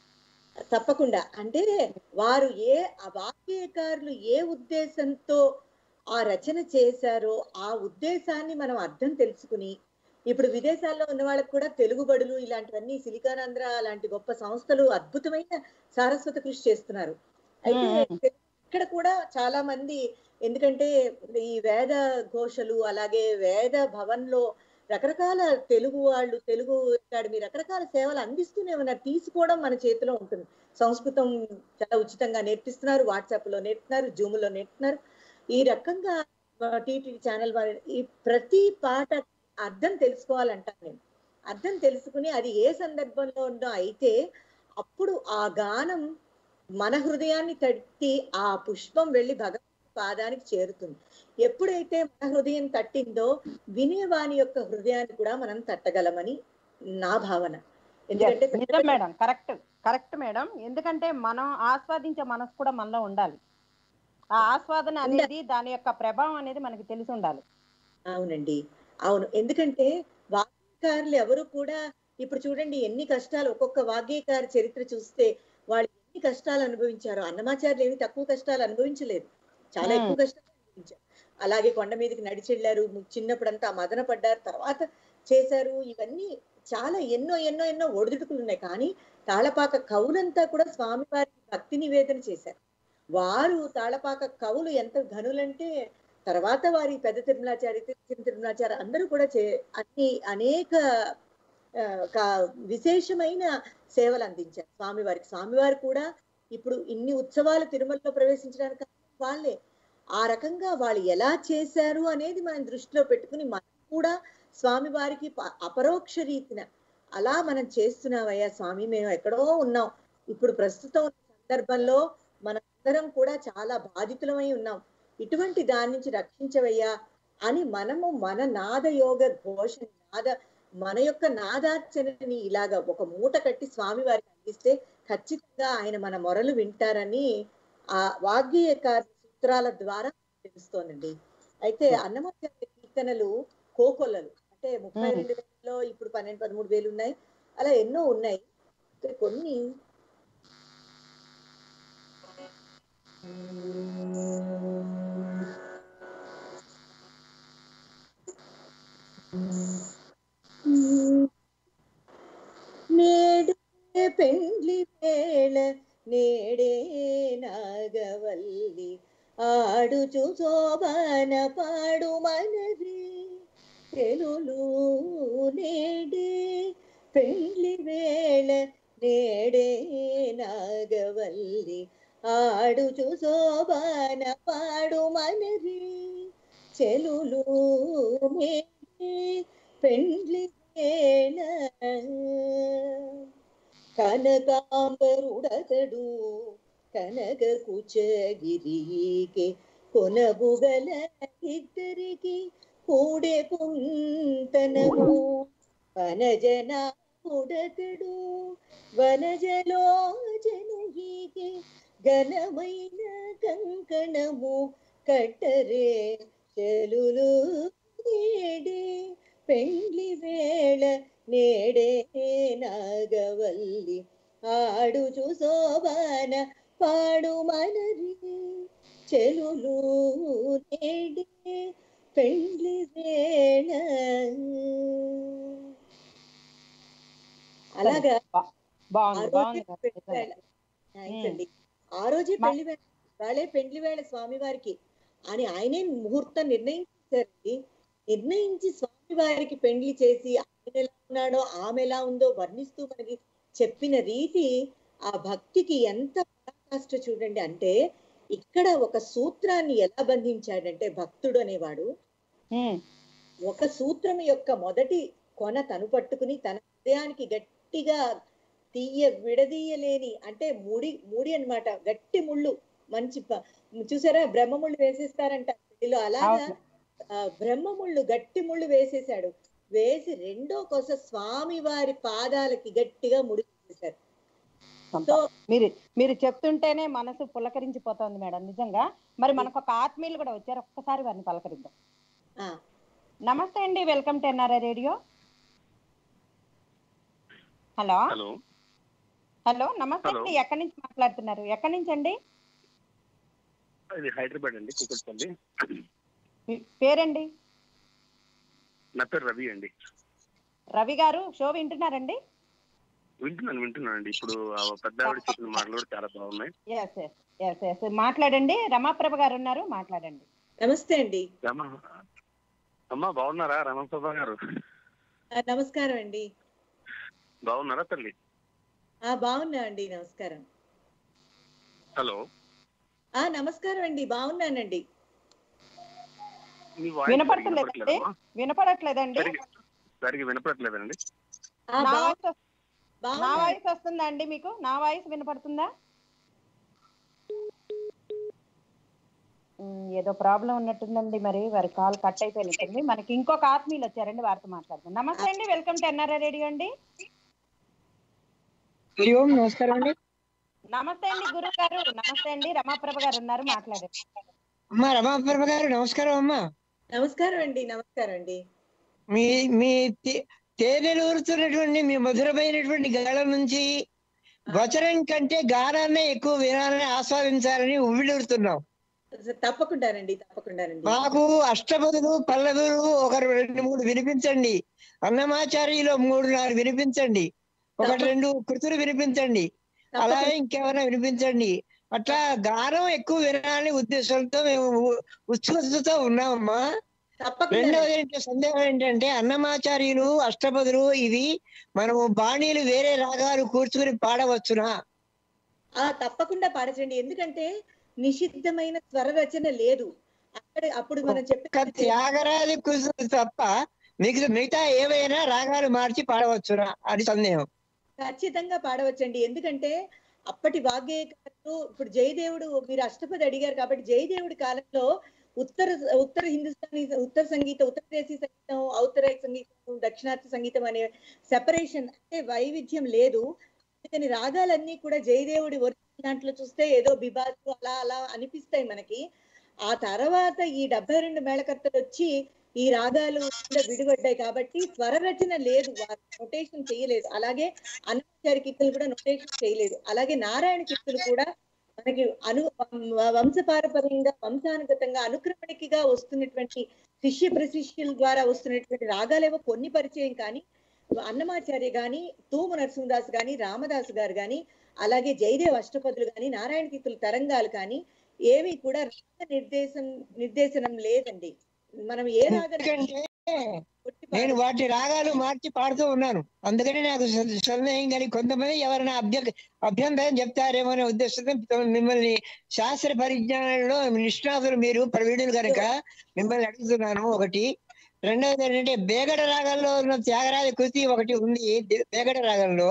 తప్పకుండా అంటే వారు ఏ ఆ వాక్యకారులు ఏ ఉద్దేశంతో ఆ రచన చేశారో ఆ ఉద్దేశాన్ని మనం అర్థం తెలుసుకుని ఇప్పుడు విదేశాల్లో ఉన్న వాళ్ళకి కూడా తెలుగు బడులు ఇలాంటివన్నీ సిలికానాంధ్ర లాంటి గొప్ప సంస్థలు అద్భుతమైన సారస్వత కృషి చేస్తున్నారు అయితే మ్మ్. ఇక్కడ కూడా చాలా మంది ఎందుకంటే ఈ వేద ఘోషలు అలాగే వేద భవన్ లో రకరకాల తెలుగు వాళ్ళు తెలుగు అకాడమీ రకరకాల సేవలు అందిస్తూనే ఉన్నారు తీసుకోవడం మన చేతిలో ఉంటుంది సంస్కృతం చాలా ఉచితంగా నేర్పిస్తున్నారు వాట్సాప్ లో నేర్పుతున్నారు జూమ్ లో నేర్పుతున్నారు ఈ రకంగా టీటీడీ ఛానల్ వారి ఈ ప్రతి పాట అర్థం తెలుసుకోవాలంటాను నేను అర్థం తెలుసుకుని అది ఏ సందర్భంలో ఉందో అయితే అప్పుడు ఆ గానం మన హృదయాన్ని తట్టి ఆ పుష్పం వెళ్ళి భగవంతుడి పాదానికి చేరుతుంది ఎప్పుడైతే మన హృదయం తట్టిందో వినేవాని యొక్క హృదయాన్ని కూడా మనం తట్టగలమని నా భావన ఎందుకంటే Yes, నిజం మేడం కరెక్ట్ కరెక్ట్ మేడం ఎందుకంటే మనం ఆస్వాదించే మనసు కూడా మనలో ఉండాలి ఆ ఆస్వాదన అనేది దాని యొక్క ప్రభావం అనేది మనకి తెలిసి ఉండాలి అవునండి అవును ఎందుకంటే వాగ్గేయకారులు ఎవరు కూడా ఇప్పుడు చూడండి ఎన్ని కష్టాలు ఒక్కొక్క వాగ్గేయకార చరిత్ర చూస్తే వాళ్ళు ఎన్ని కష్టాలు అనుభవించారో అన్నమాచార్యులు ఏమి తక్కువ కష్టాలు అనుభవించలేదు చాలా Hmm. ఎక్కువ కష్టాలు అనుభవించారు అలాగే కొండ మీదకి నడిచెళ్ళారు చిన్నప్పుడంతా మదన పడ్డారు తర్వాత చేశారు ఇవన్నీ చాలా ఎన్నో ఎన్నో ఎన్నో ఒడిదుడుకులు ఉన్నాయి కానీ తాళపాక కవులంతా కూడా స్వామివారికి భక్తి నివేదన చేశారు వారు తాళపాక కవులు ఎంత ఘనులంటే తర్వాత వారి పెద్ద తిరుమలాచారి చిన్న తిరుమలాచారి అందరూ కూడా చే అన్ని అనేక ఆ, కా- విశేషమైన సేవలు అందించారు స్వామివారికి స్వామివారు కూడా ఇప్పుడు ఇన్ని ఉత్సవాలు తిరుమలలో ప్రవేశించడానికి కారణం వాళ్ళే ఆ రకంగా వాళ్ళు ఎలా చేశారు అనేది మనం దృష్టిలో పెట్టుకుని మనం కూడా స్వామివారికి ప- అపరోక్ష రీతిన అలా మనం చేస్తున్నామయ్యా స్వామి మేము ఎక్కడో ఉన్నాం ఇప్పుడు ప్రస్తుతం ఉన్న సందర్భంలో మనందరం కూడా చాలా బాధితులమై ఉన్నాం ఇటువంటి దాని నుంచి రక్షించవయ్యా అని మనము మన నాద యోగ ఘోష నాద మన యొక్క నాదార్చనని ఇలాగ ఒక మూట కట్టి స్వామి వారికి అందిస్తే ఖచ్చితంగా ఆయన మన మొరలు వింటారని ఆ వాగ్గేయకార సూత్రాల ద్వారా తెలుస్తోందండి అయితే అన్నమాచార్య కీర్తనలు కోకొల్లలు అంటే ముప్పై మ్మ్. రెండు వేలలో ఇప్పుడు పన్నెండు పదమూడు వేలు ఉన్నాయి అలా ఎన్నో ఉన్నాయి అయితే కొన్ని నేడు పెండ్లి వేళ నేడే నాగవల్లి ఆడుచు శోభనముల మనరి తెలులు నేడే పెళ్లి వేళ నేడే నాగవల్లి ఆడుచు శోభాన పాడు మనరి చెలులు నేడే పెళ్లి వేళ కనకాంబరుడతడు కనక కుచగిరికి కొనబుగల ఇద్దరికి కూడే కుంతనము వనజన ఉడతడు వనజలో జనగికి ఘనమైన కంకణము కట్టరే చెలులు నేడే పెండ్లి వేళ నేడే నాగవల్లి ఆడుచు శోభాన పాడు మనరి చెలులు నేడే పెండ్లి వేళ అలాగా బా- బాగుంది ఆ బాగుంది రోజే పెళ్లి వేళ. థాంక్స్ అండి ఆ రోజే మా- పెళ్లి వేళ వాళ్ళే పెళ్లి వేళ స్వామి వారికి అని ఆయనే ముహూర్తం నిర్ణయించారండి నిర్ణయించి స్వామి వారికి పెళ్లి చేసి ఆయన ఎలా ఉన్నాడో ఆమె ఎలా ఉందో వర్ణిస్తూ మనకి చెప్పిన రీతి ఆ భక్తికి ఎంత పరాకాష్ట చూడండి అంటే ఇక్కడ ఒక సూత్రాన్ని ఎలా బంధించాడంటే భక్తుడు అనేవాడు ఉమ్, ఒక సూత్రం యొక్క మొదటి కొన తను పట్టుకుని తన హృదయానికి గట్టిగా తీయ విడదీయలేని అంటే ముడి ముడి అన్నమాట గట్టి ముళ్ళు మంచి ప- చూసారా బ్రహ్మ ముళ్ళు వేసేస్తారంట పెళ్లిలో అలాగా అవును. ఆ, బ్రహ్మ ముళ్ళు గట్టి ముళ్ళు వేసేసాడు వేసి రెండో కొస స్వామి వారి పాదాలకి గట్టిగా ముడి వేసేశారు సంత- సో మీరు మీరు చెప్తుంటేనే మనసు పులకరించిపోతోంది మేడం నిజంగా మరి మనకు ఒక ఆత్మీయులు కూడా వచ్చారు ఒక్కసారి వారిని పలకరిద్దాం ఆ, నమస్తే అండి welcome to NRI radio hello hello hello నమస్తే Hello. అండి ఎక్కడి నుంచి మాట్లాడుతున్నారు ఎక్కడి నుంచి అండి ఇది హైదరాబాద్ అండి కూకట్పల్లి మీ పేరండి నా పేరు రవి అండి రవి గారు షో వింటున్నారండి వింటున్నాను వింటున్నాను అండి ఇప్పుడు ఆ పెద్ద ఆవిడ చెప్పిన మాటలు కూడా చాలా బాగున్నాయి ఎస్ ఎస్ ఎస్ ఎస్ మాట్లాడండి రమాప్రభ గారు ఉన్నారు మాట్లాడండి నమస్తే అండి రమ అమ్మా బాగున్నారా రమణప్రభ గారు ఆ, నమస్కారం అండి బాగున్నారా తల్లి ఆ బాగున్నా అండి నమస్కారం హలో ఆ నమస్కారం అండి బాగున్నానండి మీ వాయిస్ సరిగ్గా వినపడట్లేదండి వినపడట్లేదమ్మా? వినపడట్లేదండి సరిగ్గా సరిగ్గా వినపడట్లేదండి ఆ, నా బా- వాయిస్ వస్- నా బాగున్నా వాయిస్ వస్తుందా అండి మీకు నా వాయిస్ వినపడుతుందా ఉమ్, ఏదో ప్రాబ్లం ఉన్నట్టుందండి మరి వారి కాల్ కట్ అయిపోయినట్టుంది మనకి ఇంకొక ఆత్మీయులు వచ్చారండి వారితో మాట్లాడదాం నమస్తే అండి వెల్కమ్ టు ఎన్ఆర్ఐ రేడియో అండి హరి ఓం నమస్కారం అండి నమస్తే అండి గురువు గారు నమస్తే అండి రమాప్రభ గారు ఉన్నారు మాట్లాడండి అమ్మా రమాప్రభ గారు నమస్కారం అమ్మా నమస్కారం అండి నమస్కారం అండి మీ మీ తే- తేనెలు ఊరుతున్నటువంటి మీ మధురమైనటువంటి గానం నుంచి వచనం కంటే గానాన్నే ఎక్కువ వినాలని ఆస్వాదించాలని ఉవ్విడూరుతున్నాం తప్పకుండానండి తప్పకుండానండి మాకు అష్టపదులు పల్లవులు ఒక రెండు మూడు వినిపించండి అన్నమాచార్యులో మూడు నాలుగు వినిపించండి ఒకటి రెండు కృతులు వినిపించండి అలాగే తప్పకుండా ఇంకేమైనా వినిపించండి అట్లా గానం ఎక్కువ వినాలని ఉద్దేశంతో మేము ఉ- ఉత్సుకతతో ఉన్నామమ్మా తప్పకుండా రెండవది ఏంటంటే సందేహం ఏంటంటే అన్నమాచార్యులు అష్టపదులు ఇవి మనము బాణీలు వేరే రాగాలు కూర్చుకుని పాడవచ్చునా ఆ తప్పకుండా పాడచండి ఎందుకంటే నిషిద్ధమైన స్వర రచన లేదు అక్కడ అప్పుడు మనం ఒక్క చెప్పిన త్యాగరాజు కుసులు తప్ప మిగతా మిగతా ఏవైనా రాగాలు మార్చి పాడవచ్చునా అది సందేహం ఖచ్చితంగా పాడవచ్చండి ఎందుకంటే అప్పటి వాగ్గేయకారులు ఇప్పుడు జయదేవుడు మీరు అష్టపది అడిగారు కాబట్టి జయదేవుడి కాలంలో ఉత్తర ఉత్తర హిందుస్థానీ ఉత్తర సంగీతం ఉత్తరదేశీ సంగీతం ఔత్తర సంగీతం దక్షిణార్థ సంగీతం అనే సెపరేషన్ అంటే వైవిధ్యం లేదు అందుకని రాగాలన్నీ కూడా జయదేవుడి ఒరిజినల్ దాంట్లో చూస్తే ఏదో బిబాసు అలా అలా అనిపిస్తాయి మనకి ఆ తర్వాత ఈ డెబ్బై రెండు మేళకర్తలు వచ్చి ఈ రాగాలు కింద విడిపడ్డాయి కాబట్టి స్వర రచన లేదు వారు నొటేషన్ చేయలేదు అలాగే అన్నమాచారి కీర్తనలు కూడా నొటేషన్ చేయలేదు అలాగే నారాయణ కీర్తనలు కూడా మనకి అను వంశపారపర్యంగా వంశానుగతంగా అనుక్రమణికిగా వస్తున్నటువంటి శిష్య ప్రశిష్యుల ద్వారా వస్తున్నటువంటి రాగాలేవో కొన్ని పరిచయం కానీ అన్నమాచార్య గాని తూము నరసింహదాస్ గాని రామదాసు గారు గాని అలాగే జయదేవ్ అష్టపదులు గాని నారాయణ కీర్తులు తరంగాలు కానీ ఏవి కూడా రాగ నిర్దేశం నిర్దేశనం లేదండి మనం ఏ రాగం ఎందుకంటే కొట్టి నేను పాడ- వాటి రాగాలు మార్చి పాడుతూ ఉన్నాను అందుకని నాకు స- సందేహం కానీ కొంతమంది ఎవరైనా అభ్య అభ్యంతరం చెప్తారేమో అనే ఉద్దేశంతో మిమ్మల్ని శాస్త్ర పరిజ్ఞానంలో నిష్ణాతులు మీరు ప్రవీణులు కనుక మిమ్మల్ని అడుగుతున్నాను ఒకటి రెండవది ఏంటంటే బేగడ రాగంలో ఉన్న త్యాగరాజ కృతి ఒకటి ఉంది ది- బేగడ రాగంలో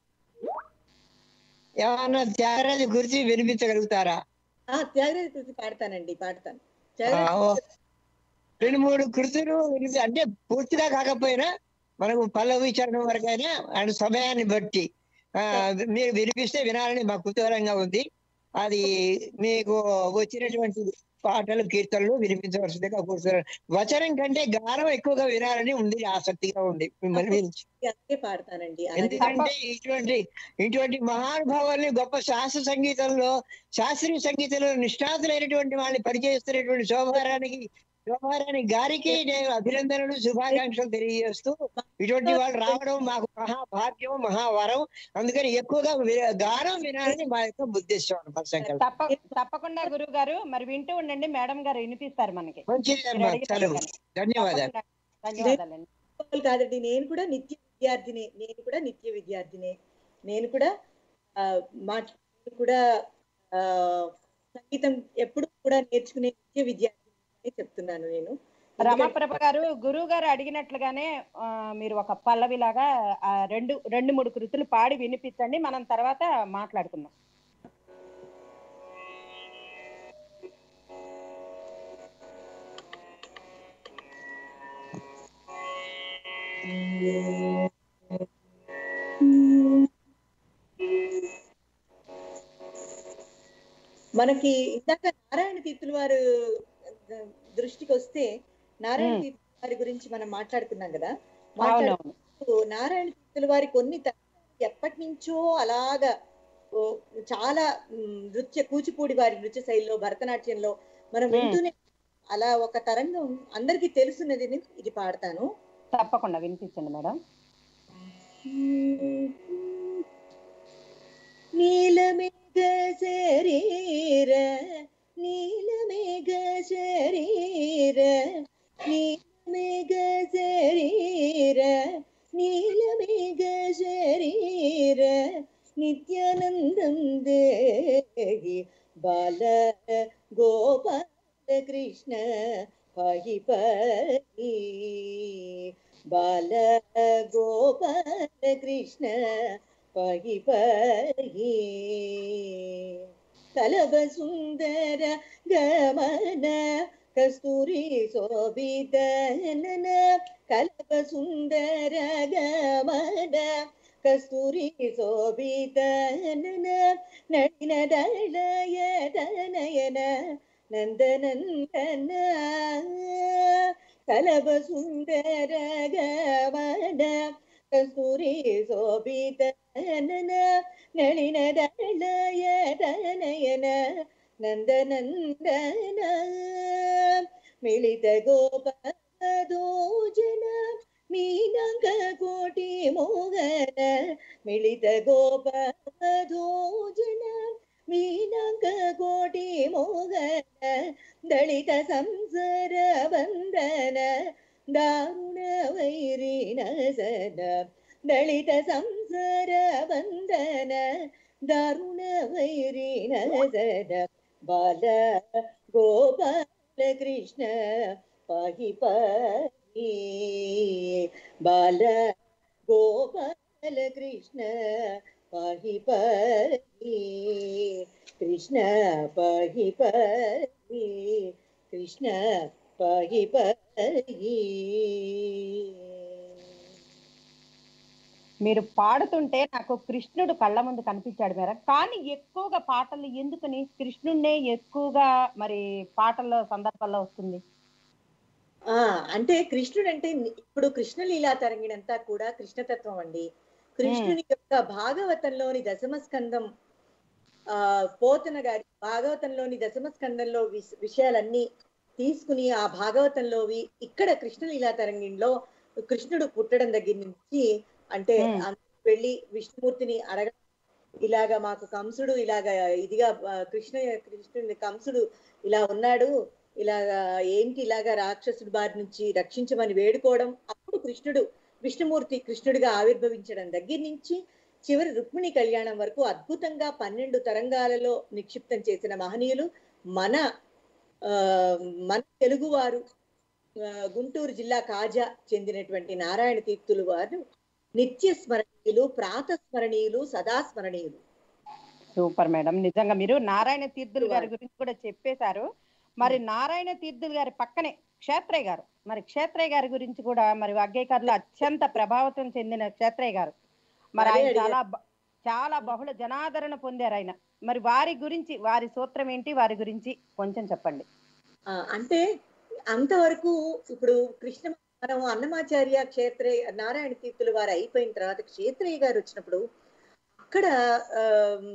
ఏమన్నా త్యాగరాజ కృతి వినిపించగలుగుతారా ఆ త్యాగరాజ కృతి పాడతానండి పాడతాను ఆ, త్యాగరాజ ఓ. రెండు మూడు కృతులు వినిపి అంటే పూర్తిగా కాకపోయినా మనకు పల్లవి చరణం వరకైనా అండ్ సమయాన్ని బట్టి ఆ మీరు వినిపిస్తే వినాలని మా కుతూహలంగా ఉంది అది మీకు వచ్చినటువంటి పాటలు కీర్తనలు వినిపించవలసిందిగా కూర్చున్నారు వచనం కంటే గానం ఎక్కువగా వినాలని ఉంది ఆసక్తిగా ఉంది మిమ్మల్ని వినిచి అలాగే పాడతానండి అలాగే ఎందుకంటే ఇటువంటి ఇటువంటి మహానుభావుల్ని గొప్ప శాస్త్ర సంగీతంలో శాస్త్రీయ సంగీతంలో నిష్ణాతులైనటువంటి వాళ్ళని పరిచయిస్తున్నటువంటి శోభారానికి శోభారాణి గారికి నేను అభినందనలు శుభాకాంక్షలు తెలియజేస్తూ ఇటువంటి వాళ్ళు రావడం మాకు మహాభాగ్యం మహావరం అందుకని ఎక్కువగా వి- గానం వినాలని మా యొక్క ఉద్దేశం అన్నమాట సంకల్పం తప్ప తప్పకుండా గురువు గారు మరి వింటూ ఉండండి మేడం గారు వినిపిస్తారు మనకి మంచిదమ్మా మీరు అడిగిన సెలవు విధంగా. ధన్యవాదాలు తప్పకుండా. ధన్యవాదాలండి వాళ్ళు కాదండి నేను కూడా నిత్య విద్యార్థినే నేను కూడా నిత్య విద్యార్థినే నేను కూడా ఆ, మా నేను కూడా ఆ, సంగీతం ఎప్పుడు కూడా నేర్చుకునే నిత్య విద్యార్థి అని చెప్తున్నాను నేను ఎందుకంటే రమాప్రభ గారు గురువు గారు అడిగినట్లుగానే ఆ, మీరు ఒక పల్లవిలాగా ఆ, రెండు రెండు మూడు కృతులు పాడి వినిపించండి మనం తర్వాత మాట్లాడుకుందాం మనకి ఇందాక నారాయణ తీర్థుల వారు దృష్టికి వస్తే నారాయణ మ్మ్. తీర్థుల వారి గురించి మనం మాట్లాడుకున్నాం కదా మాట్లాడు అవునవును నారాయణ తీర్థుల వారి కొన్ని తరాలు ఎప్పటి నుంచో అలాగా ఓ, చాలా మ్, నృత్య కూచిపూడి వారి నృత్య శైలిలో భరతనాట్యంలో మనం మ్మ్. వింటూనే అలా ఒక తరంగం అందరికీ తెలుసున్నది ఇది పాడతాను తప్పకుండా వినిపించండి మేడం నీలమేఘ శరీర నీలమేఘ శరీర నీలమేఘ శరీర నీలమేఘ శరీర నిత్యానందం దేహి బాల గోపాల కృష్ణ పాహి పాహి బాల గోపాల కృష్ణ పాహి పాహి కలవ సుందర గమన కస్తూరి శోభితనన కలవ సుందర గమన కస్తూరి శోభితనన నడిన దళయ దనయన నందనందన కలవ సుందర గమన కస్తూరి శోభితనన నళిన దళయ దనయన నందనందన మిళిత గోపదోజన మీనాంక కోటి మోగన మిళిత గోపదోజన మీనాంక కోಟಿ ಮೋಗನ ದಳಿತ ಸಂಸರ ಬಂಧನ ದಾರುಣ ವೈರಿನ ಸದ ದಳಿತ ಸಂಸಾರ ಬಂಧನ ದಾರುಣ ವೈರಿನ ಸದ ಬಾಲ ಗೋಪಾಲ ಕೃಷ್ಣ ಪಾಹಿ ಪಾಹಿ ಬಾಲ ಗೋಪಾಲ ಕೃಷ್ಣ ಪಾಹಿ ಪಾಹಿ ಕೃಷ್ಣ ಪಾಹಿ ಪಾಹಿ ಕೃಷ್ಣ ಪಾಹಿ ಪಾಹಿ మీరు పాడుతుంటే నాకు కృష్ణుడు కళ్ళ ముందు కనిపించాడు మేడం కానీ ఎక్కువగా పాటలు ఎందుకని కృష్ణుడినే ఎక్కువగా మరి పాటల్లో సందర్భాల్లో వస్తుంది ఆ అంటే కృష్ణుడు అంటే ఇప్పుడు కృష్ణలీలా తరంగిణంతా కూడా కృష్ణతత్వం అండి కృష్ణుని యొక్క భాగవతంలోని దశమ స్కందం ఆ పోతన గారి భాగవతంలోని దశమ స్కందంలో విష- విషయాలన్నీ తీసుకుని ఆ భాగవతంలోవి ఇక్కడ కృష్ణలీలా తరంగిణిలో కృష్ణుడు పుట్టడం దగ్గర నుంచి అంటే Hmm. అందరూ వెళ్ళి విష్ణుమూర్తిని అడగ ఇలాగా మాకు కంసుడు ఇలాగా ఇదిగా ఆ, కృష్ణ కృష్ణుని కంసుడు ఇలా ఉన్నాడు ఇలాగా ఏంటి ఇలాగా రాక్షసుడి బారి నుంచి రక్షించమని వేడుకోవడం అప్పుడు కృష్ణుడు విష్ణుమూర్తి కృష్ణుడిగా ఆవిర్భవించడం దగ్గర నుంచి చివరి రుక్మిణి కళ్యాణం వరకు అద్భుతంగా పన్నెండు తరంగాలలో నిక్షిప్తం చేసిన మహనీయులు మన ఆ, మన తెలుగువారు ఆ, గుంటూరు జిల్లా కాజా చెందినటువంటి నారాయణ తీర్థులు వారు నిత్య స్మరణీయులు ప్రాత స్మరణీయులు సదా స్మరణీయులు సూపర్ మేడం నిజంగా మీరు నారాయణ తీర్థులు గారి గురించి కూడా చెప్పేశారు మరి నారాయణ తీర్థులు గారి పక్కనే క్షేత్రయ్య గారు మరి క్షేత్రయ్య గారి గురించి కూడా మరి వాగ్గేయకారులు అత్యంత ప్రభావితం చెందిన క్షేత్రయ్య గారు మరి అదే ఆయన అడిగాను. చాలా బ- చాలా బహుళ జనాదరణ పొందారు ఆయన మరి వారి గురించి వారి సూత్రం ఏంటి వారి గురించి కొంచెం చెప్పండి ఆ, అంటే అంతవరకు ఇప్పుడు కృష్ణ మనం అన్నమాచార్య క్షేత్రయ్య నారాయణ తీర్థుల వారు అయిపోయిన తర్వాత క్షేత్రయ్య గారు వచ్చినప్పుడు అక్కడ ఆమ్,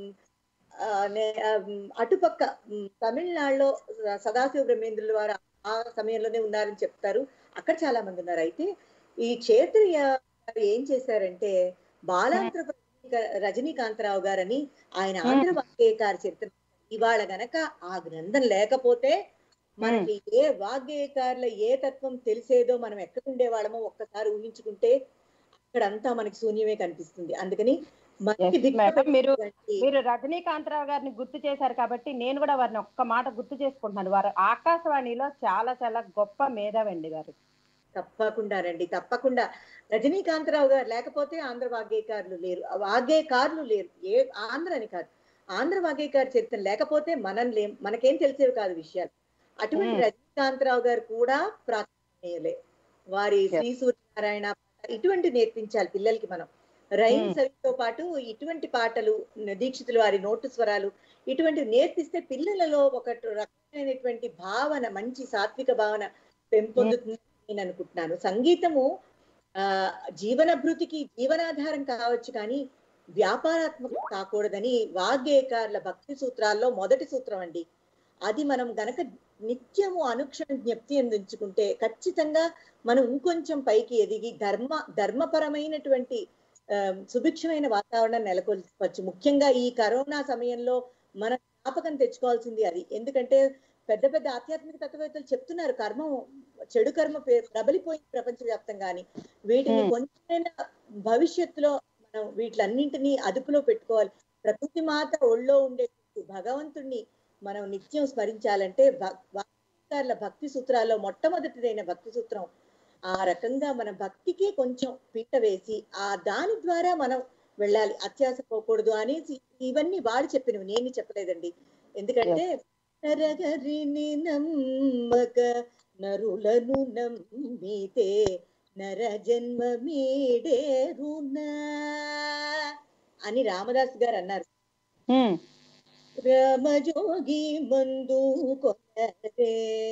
ఆ, నే- ఆమ్, అటుపక్క ఉమ్, తమిళనాడులో సదాశివ బ్రహ్మేంద్రుల వారు ఆ సమయంలోనే ఉన్నారని చెప్తారు అక్కడ చాలా మంది ఉన్నారు అయితే ఈ క్షేత్రయ్య గారు ఏం చేశారంటే బాలాంధ్ర రజనీకాంతరావు గారని ఆయన ఆంధ్ర వాగ్గేయకార చరిత్ర ఇవాళ గనక ఆ గ్రంథం లేకపోతే మనకి ఏ వాగ్గేయకారుల ఏ తత్వం తెలిసేదో మనం ఎక్కడ ఉండేవాళ్ళమో ఒక్కసారి ఊహించుకుంటే అక్కడంతా మనకి శూన్యమే కనిపిస్తుంది అందుకని మనకి Yes, భిక్ష madam. మీరు- పెట్టినటువంటి- మీరు రజనీకాంతరావు గారిని గుర్తు చేశారు కాబట్టి నేను కూడా వారిని ఒక్క మాట గుర్తు చేసుకుంటున్నాను వారు ఆకాశవాణిలో చాలా చాలా గొప్ప మేధావండి వారు తప్పకుండా రండి తప్పకుండా రజనీకాంతరావు గారు లేకపోతే ఆంధ్ర వాగ్గేయకారులు లేరు ఆ వాగ్గేయకారులు లేరు ఏ ఆంధ్ర అని కాదు ఆంధ్ర వాగ్గేయకారు చరిత్ర లేకపోతే మనం లేం మనకేం తెలిసేవి కాదు విషయాలు అటువంటి Hmm. రజనీకాంతరావు గారు కూడా ప్రాధాన్యలే వారి Yes. శ్రీ సూర్యనారాయణ ఇటువంటి నేర్పించాలి పిల్లలకి మనం రైమ్ Hmm. సవితో పాటు ఇటువంటి పాటలు దీక్షితులు వారి నోటు స్వరాలు ఇటువంటివి నేర్పిస్తే పిల్లలలో ఒక రకమైనటువంటి భావన మంచి సాత్విక భావన పెంపొందుతుంది నేను అనుకుంటున్నాను సంగీతము ఆ జీవనభృతికి జీవనాధారం కావచ్చు కానీ వ్యాపారాత్మకం కాకూడదని వాగ్గేయకారుల భక్తి సూత్రాల్లో మొదటి సూత్రం అండి అది మనం గనక నిత్యము అనుక్షణ జ్ఞప్తి అందించుకుంటే ఖచ్చితంగా మనం ఇంకొంచెం పైకి ఎదిగి ధర్మ ధర్మపరమైనటువంటి ఆ, సుభిక్షమైన వాతావరణం నెలకొల్పచ్చు ముఖ్యంగా ఈ కరోనా సమయంలో మన జ్ఞాపకం తెచ్చుకోవాల్సింది అది ఎందుకంటే పెద్ద పెద్ద ఆధ్యాత్మిక తత్వవేత్తలు చెప్తున్నారు కర్మం చెడు కర్మ పే- ప్రబలిపోయింది ప్రపంచవ్యాప్తంగాని వీటిని Hmm. కొంచెమైనా భవిష్యత్తులో మనం వీటిలన్నింటినీ అదుపులో పెట్టుకోవాలి ప్రకృతి మాత ఒళ్ళో ఉండే భగవంతుణ్ణి మనం నిత్యం స్మరించాలంటే భక్- వాక్యాల భక్తి సూత్రాల్లో మొట్టమొదటిదైన భక్తి సూత్రం ఆ రకంగా మన భక్తికి కొంచెం పీట వేసి ఆ దాని ద్వారా మనం వెళ్ళాలి అత్యాస పోకూడదు అనేసి ఇవన్నీ వాడు చెప్పినవి నేను చెప్పలేదండి ఎందుకంటే నరగరిని నమ్మక నరులను నమ్మితే నర జన్మ మీడేరునా అని రామదాస్ గారు అన్నారు ఉమ్, రామజోగి మందు కొనరే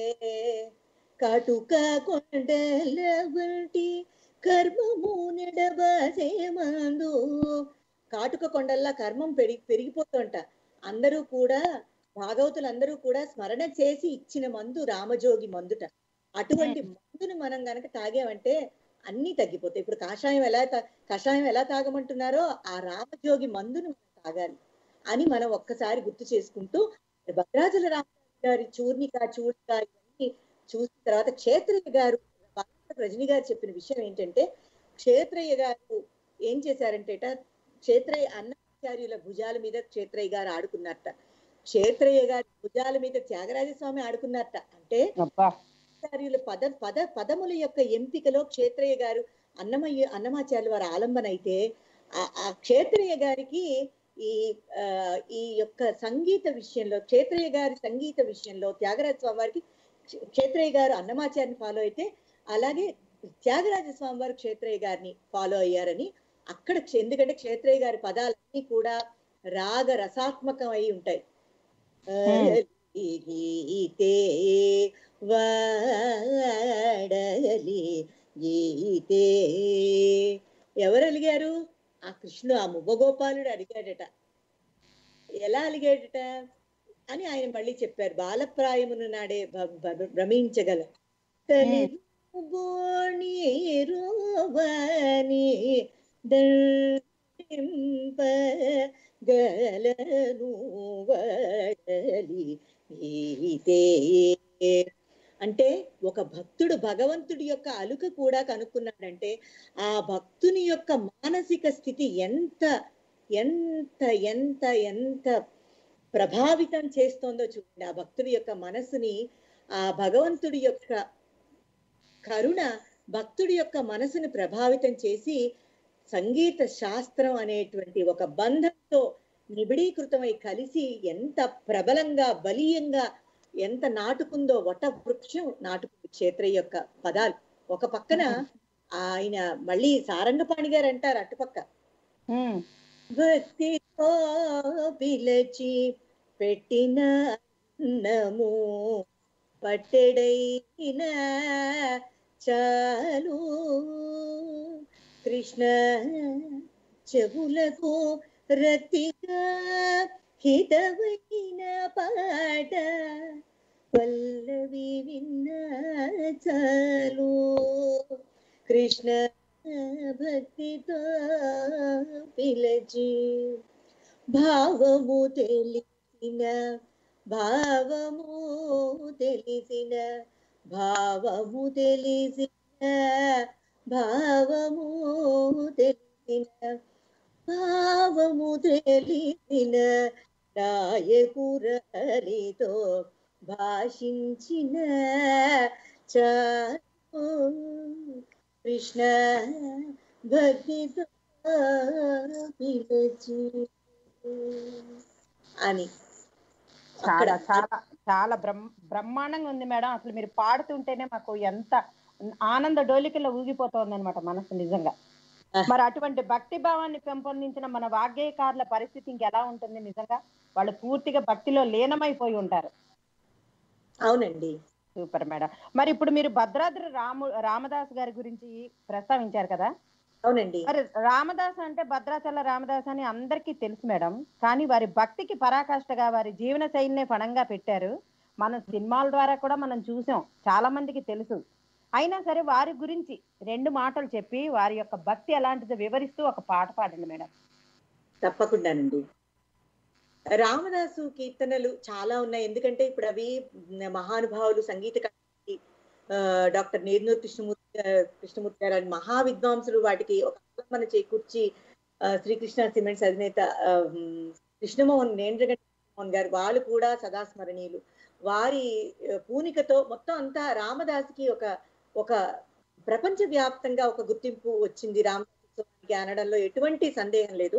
కాటుక కొండల వంటి కర్మము నిడబాసే మందు కాటుక కొండల్లా కర్మం పెరిగి పెరిగిపోతుంట అందరూ కూడా భాగవతులు అందరూ కూడా స్మరణ చేసి ఇచ్చిన మందు రామజోగి మందుట అటువంటి మందును మనం గనక తాగామంటే అన్ని తగ్గిపోతాయి ఇప్పుడు కాషాయం ఎలా తా- కషాయం ఎలా తాగమంటున్నారో ఆ రామజోగి మందును మనం తాగాలి అని మనం ఒక్కసారి గుర్తు చేసుకుంటూ భద్రాచల రామదాస్ గారి చూర్ణిక చూడిక ఇవన్నీ చూసిన తర్వాత క్షేత్రయ్య గారు బాలకృష్ణ రజని గారు చెప్పిన విషయం ఏంటంటే క్షేత్రయ్య గారు ఏం చేశారంటేట క్షేత్రయ్య అన్నాచార్యుల భుజాల మీద క్షేత్రయ్య గారు ఆడుకున్నట్ట క్షేత్రయ్య గారి భుజాల మీద త్యాగరాజ స్వామి ఆడుకున్నట్ట అంటే అబ్బా ఆచార్యుల పద పద పదముల యొక్క ఎంపికలో క్షేత్రయ్య గారు అన్నమయ్య అన్నమాచార్యుల వారి ఆలంబన అయితే ఆ- ఆ క్షేత్రయ్య గారికి ఈ ఆ, ఈ యొక్క సంగీత విషయంలో క్షేత్రయ్య గారి సంగీత విషయంలో త్యాగరాజ స్వామి వారికి క్షే- క్షేత్రయ్య గారు అన్నమాచార్యని ఫాలో అయితే అలాగే త్యాగరాజ స్వామి వారు క్షేత్రయ్య గారిని ఫాలో అయ్యారని అక్కడ క్షే- ఎందుకంటే క్షేత్రయ్య గారి పదాలన్నీ కూడా రాగ రసాత్మకం అయి ఉంటాయి గీతే వాడలి గీతే ఎవరు అలిగారు ఆ కృష్ణుడు ఆ మువ్వగోపాలుడు అడిగాడట ఎలా అలిగాడట అని ఆయన మళ్ళీ చెప్పారు బాలప్రాయమును నాడే భ- భ- భ్రమించగల తల్లి బోణీరువని దండింప గలను వడలి గీతే అంటే ఒక భక్తుడు భగవంతుడి యొక్క అలుక కూడా కనుక్కున్నాడంటే ఆ భక్తుని యొక్క మానసిక స్థితి ఎంత ఎంత ఎంత ఎంత ప్రభావితం చేస్తోందో చూడండి ఆ భక్తుడి యొక్క మనసుని ఆ భగవంతుడి యొక్క కరుణ భక్తుడి యొక్క మనసుని ప్రభావితం చేసి సంగీత శాస్త్రం అనేటువంటి ఒక బంధంతో నిబిడీకృతమై కలిసి ఎంత ప్రబలంగా బలీయంగా ఎంత నాటుకుందో వట వృక్షం నాటుకుంది క్షేత్ర యొక్క పదాలు ఒక పక్కన ఆయన మళ్ళీ సారంగపాణి గారు అంటారు అటుపక్క ఉమ్, భక్తితో పిలచి పెట్టిన అన్నము పట్టెడైన చాలు కృష్ణ చెవులకు రక్తిగా హితమైన పాట పల్లవి విన్న చాలు కృష్ణ భక్తితో పిలచి భావము తెలిసిన భావము తెలిసిన భావము తెలిసిన భావము తెలిసిన భావము తెలిసిన నాయకురలితో భాషించిన చాలు కృష్ణ భక్తితో పిలచి అని అక్కడ చాలా చాలా చాలా బ్రహ్మ బ్రహ్మాండంగా ఉంది మేడం అసలు మీరు పాడుతుంటేనే మాకు ఎంత ఆనంద డోలికల్లో ఊగిపోతోంది అనమాట మనసు నిజంగా మరి అటువంటి భక్తి భావాన్ని పెంపొందించిన మన వాగ్గేయకారుల పరిస్థితి ఇంకెలా ఉంటుంది నిజంగా వాళ్ళు పూర్తిగా భక్తిలో లీనమైపోయి ఉంటారు అవునండి సూపర్ మేడం మరి ఇప్పుడు మీరు భద్రాద్రి రాము రామదాస్ గారి గురించి ప్రస్తావించారు కదా అవునండి మరి రామదాస్ అంటే భద్రాచల రామదాస్ అని అందరికీ తెలుసు మేడం కానీ వారి భక్తికి పరాకాష్ఠగా వారి జీవన శైలినే పణంగా పెట్టారు మన సినిమాల ద్వారా కూడా మనం చూసాం చాలా మందికి తెలుసు అయినా సరే వారి గురించి రెండు మాటలు చెప్పి వారి యొక్క భక్తి ఎలాంటిదో వివరిస్తూ ఒక పాట పాడండి మేడం తప్పకుండానండి రామదాసు కీర్తనలు చాలా ఉన్నాయి ఎందుకంటే ఇప్పుడు అవి మహానుభావులు సంగీత కవి, ఆ, డాక్టర్ నేర్నూరు కృష్ణమూర్తి గా- కృష్ణమూర్తి గారు అని మహా విద్వాంసులు వాటికి ఒక ఆలంబన చేకూర్చి ఆ, శ్రీకృష్ణ సిమెంట్స్ అధినేత ఆ, ఉమ్, కృష్ణమోహన్ నేంద్రగడ్డ మోహన్ గారు వాళ్ళు కూడా సదా స్మరణీయులు వారి ఆ, పూనికతో మొత్తం అంతా రామదాసుకి ఒక ఒక ప్రపంచ వ్యాప్తంగా ఒక గుర్తింపు వచ్చింది రామదాసు అనడంలో ఎటువంటి సందేహం లేదు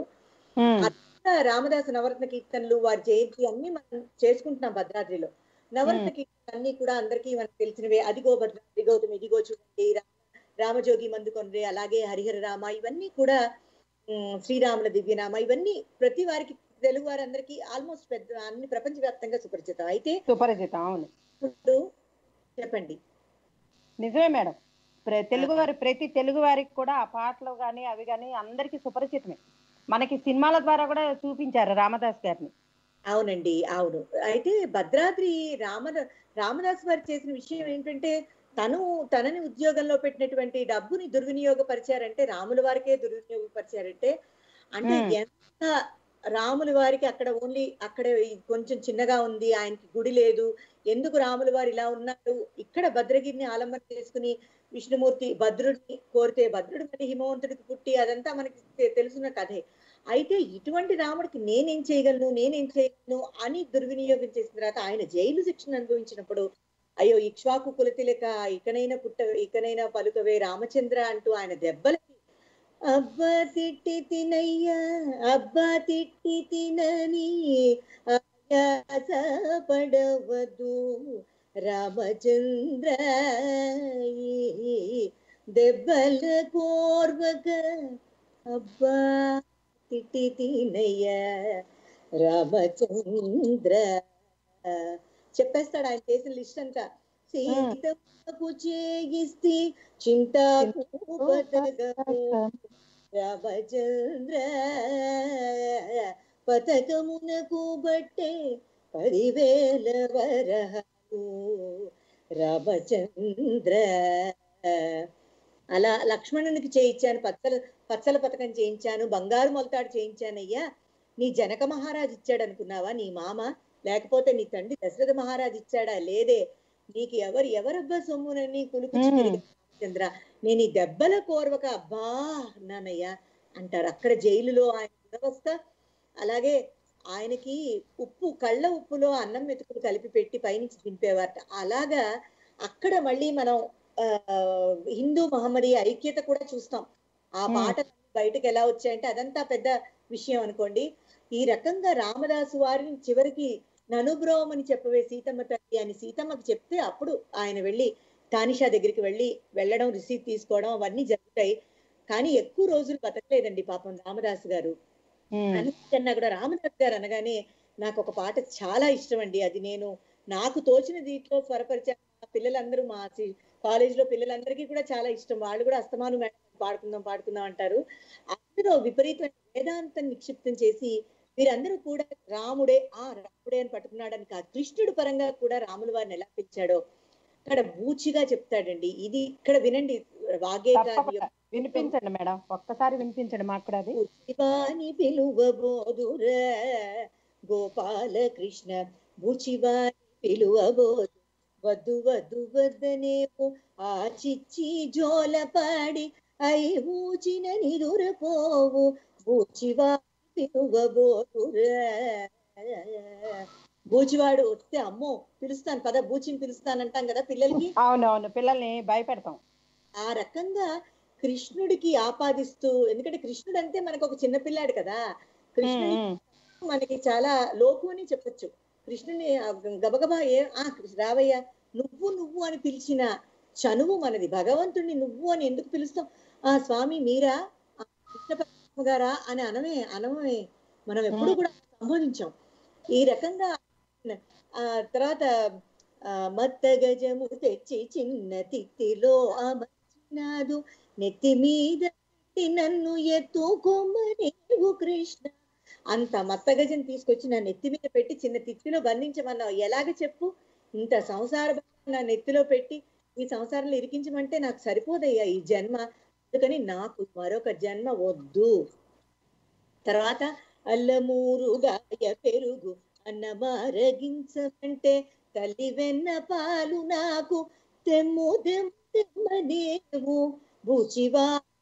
రామదాసు నవరత్న కీర్తనలు వారి జయంతి అన్ని మనం చేసుకుంటున్నాం భద్రాద్రిలో నవరత్న కీర్తనలు అన్ని కూడా అందరికీ మనకు తెలిసినవే అదిగో భద్రాద్రి గౌతమి ఇదిగో చూడండి రామ రామజోగి మందుకొండ్రి అలాగే హరిహర రామ ఇవన్నీ కూడా ఉమ్, శ్రీరాముల దివ్యనామ ఇవన్నీ ప్రతి వారికి తెలుగు వారందరికీ ఆల్మోస్ట్ పెద్ద అన్ని ప్రపంచవ్యాప్తంగా సుపరిచితం అయితే సుపరిచితం అవును ఇప్పుడు చెప్పండి నిజమే మేడం ప్ర- తెలుగు వారి ప్రతి తెలుగు వారికి కూడా ఆ పాటలు కానీ అవి కానీ అందరికీ సుపరిచితమే మనకి సినిమాల ద్వారా కూడా చూపించారు రామదాస్ గారిని అవునండి అవును అయితే భద్రాద్రి రామ రామదాస్ వారు చేసిన విషయం ఏంటంటే తను తనని ఉద్యోగంలో పెట్టినటువంటి డబ్బుని దుర్వినియోగపరిచారంటే రాముల వారికే దుర్వినియోగపరిచారంటే అంటే Hmm. ఎంత రాముల వారికి అక్కడ ఓన్లీ అక్కడ ఈ కొంచెం చిన్నగా ఉంది ఆయనకి గుడి లేదు ఎందుకు రాముల వారు ఇలా ఉన్నాడు ఇక్కడ భద్రగిరిని ఆలంబన చేసుకుని విష్ణుమూర్తి భద్రుడిని కోరితే భద్రుడు మరి హిమవంతుడికి పుట్టి అదంతా మనకి తె- తెలుసున్న కథే అయితే ఇటువంటి రాముడికి నేనేం చేయగలను నేనేం చేయగలను అని దుర్వినియోగం చేసిన తర్వాత ఆయన జైలు శిక్షణ అనుభవించినప్పుడు అయ్యో ఇక్ష్వాకు కులతిలక ఇకనైనా పుట్ట ఇకనైనా పలుకవే రామచంద్ర అంటూ ఆయన దెబ్బలకి అబ్బా తిట్టి తినయ్యా అబ్బా తిట్టి తినని ఆయాస పడవద్దు రామచంద్ర ఈ దెబ్బల కోర్వక అబ్బా తిట్టి తినయ్యా రామచంద్ర చెప్పేస్తాడు ఆయన చేసిన లిస్ట్ అంతా సీతకు చేయిస్తే చింతాకు పతకము రామచంద్ర పతకమునకు బట్టే పదివేల వరహాలు రామచంద్ర అలా లక్ష్మణునికి చేయించాను పచ్చల పచ్చల పథకం చేయించాను బంగారు మొలతాడు చేయించానయ్యా నీ జనక మహారాజు ఇచ్చాడు అనుకున్నావా నీ మామ లేకపోతే నీ తండ్రి దశరథ మహారాజు ఇచ్చాడా లేదే నీకు ఎవరు ఎవరబ్బా సొమ్మునని కులుకు మ్మ్. చంద్ర నేను ఈ దెబ్బల కోర్వక అబ్బా నానయ్య అంటారు అక్కడ జైలులో ఆయన దురవస్థ అలాగే ఆయనకి ఉప్పు కళ్ళ ఉప్పులో అన్నం మెతుకులు కలిపి పెట్టి పైనుంచి దింపేవారట అలాగా అక్కడ మళ్ళీ మనం ఆ హిందూ మహమ్మదీ ఐక్యత కూడా చూస్తాం ఆ మ్మ్. పాట బయటకు ఎలా వచ్చాయంటే అదంతా పెద్ద విషయం అనుకోండి ఈ రకంగా రామదాసు వారిని చివరికి ననుబ్రోమని చెప్పవే సీతమ్మ తల్లి అని సీతమ్మకి చెప్తే అప్పుడు ఆయన వెళ్ళి తానిషా దగ్గరికి వెళ్ళి వెళ్ళడం రిసీవ్ తీసుకోవడం అవన్నీ జరుగుతాయి కానీ ఎక్కువ రోజులు బతకలేదండి పాపం రామదాసు గారు ఉమ్, అందుకన్నా కూడా రామదాస్ గారు అనగానే నాకు ఒక పాట చాలా ఇష్టం అండి అది నేను నాకు తోచిన దీంట్లో స్వరపరిచాను మా పిల్లలందరూ మా కాలేజ్ లో పిల్లలందరికీ కూడా చాలా ఇష్టం వాళ్ళు కూడా అస్తమాను మేడం పాడుకుందాం పాడుకుందాం అంటారు అందులో విపరీతమైన వేదాంతం నిక్షిప్తం చేసి వీరందరూ కూడా రాముడే ఆ రాముడే అని పట్టుకున్నాడని కాదు కృష్ణుడు పరంగా కూడా రాముల వారిని ఎలా పిలిచాడో అక్కడ బూచిగా చెప్తాడండి ఇది ఇక్కడ వినండి వాగే గారి తప్పకుండా వినిపించండి మేడం ఒక్కసారి వినిపించండి మాకు కూడా అది బుచివాని పిలువబోదుర గోపాల కృష్ణ బుచివాని పిలువబోదు వద్దు వద్దు వద్దనేమో ఆ చిచ్చి జోల పాడి అయి ఊచిన నిదురపోవు బూచివాని పిలువబోదుర బూచివాడు వస్తే అమ్మో పిలుస్తాను పద బూచిని పిలుస్తానంటాం కదా పిల్లలకి అవునవును పిల్లల్ని భయపెడతాం ఆ రకంగా కృష్ణుడికి ఆపాదిస్తూ ఎందుకంటే కృష్ణుడు అంటే మనకు ఒక చిన్న పిల్లాడు కదా కృష్ణుడి ఉమ్, ఉమ్. మనకి చాలా లోకు అని చెప్పొచ్చు కృష్ణుని ఆ గబగబా ఏ ఆ కృష్ణ- రావయ్య నువ్వు నువ్వు అని పిలిచిన చనువు మనది భగవంతుడిని నువ్వు అని ఎందుకు పిలుస్తాం ఆ స్వామి మీరా ఆ కృష్ణ పరమాత్మ గారా అని అనమే అనమే మనం ఎప్పుడు కూడా సంబోధించాం ఈ రకంగా ఆ తర్వాత ఆ మత్త గజము తెచ్చి చిన్న తిత్తిలో అమర్చినాదు నెత్తి మీద పెట్టి నన్ను ఎత్తుకోమనేవు కృష్ణ అంత మత్త గజం తీసుకొచ్చి నా నెత్తి మీద పెట్టి చిన్న తిత్తిలో బంధించమన్నావు ఎలాగ చెప్పు ఇంత సంసార బంధం నా నెత్తిలో పెట్టి ఈ సంసారంలో ఇరికించమంటే నాకు సరిపోదయ్యా ఈ జన్మ అందుకని నాకు మరొక జన్మ వద్దు తర్వాత అల్లమూరు గాయ పెరుగు అన్నమారగించమంటే తల్లి వెన్న పాలు నాకు తెమ్ము తెమ్ము తెమ్మనేవు బూచివా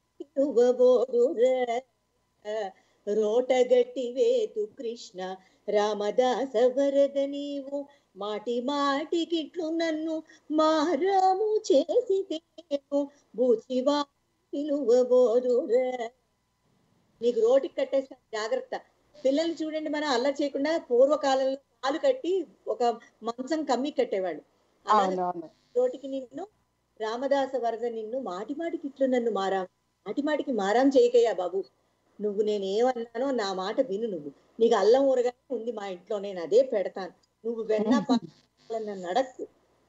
రోటగట్టి వేతు కృష్ణ రామదాస వరద నీవు మాటి మాటికిట్లు నన్ను మారాము చేసి బూచివా పిలువబోదురా నీకు రోటికి కట్టేస్తాను జాగ్రత్త పిల్లల్ని చూడండి మనం అల్లరి చేయకుండా పూర్వకాలంలో పాలు కట్టి ఒక మంచం కమ్మి కట్టేవాళ్ళు అలాగే అవునవును రోటికి నిన్ను రామదాస వరద నిన్ను మాటి మాటికి ఇట్లు నన్ను మారాం మాటి మాటికి మారాం చేయకయ్యా బాబు నువ్వు నేను ఏమన్నానో నా మాట విను నువ్వు నీకు అల్లం ఊరగానే ఉంది మా ఇంట్లో నేను అదే పెడతాను నువ్వు వెన్న పాలు నన్ను అడక్కు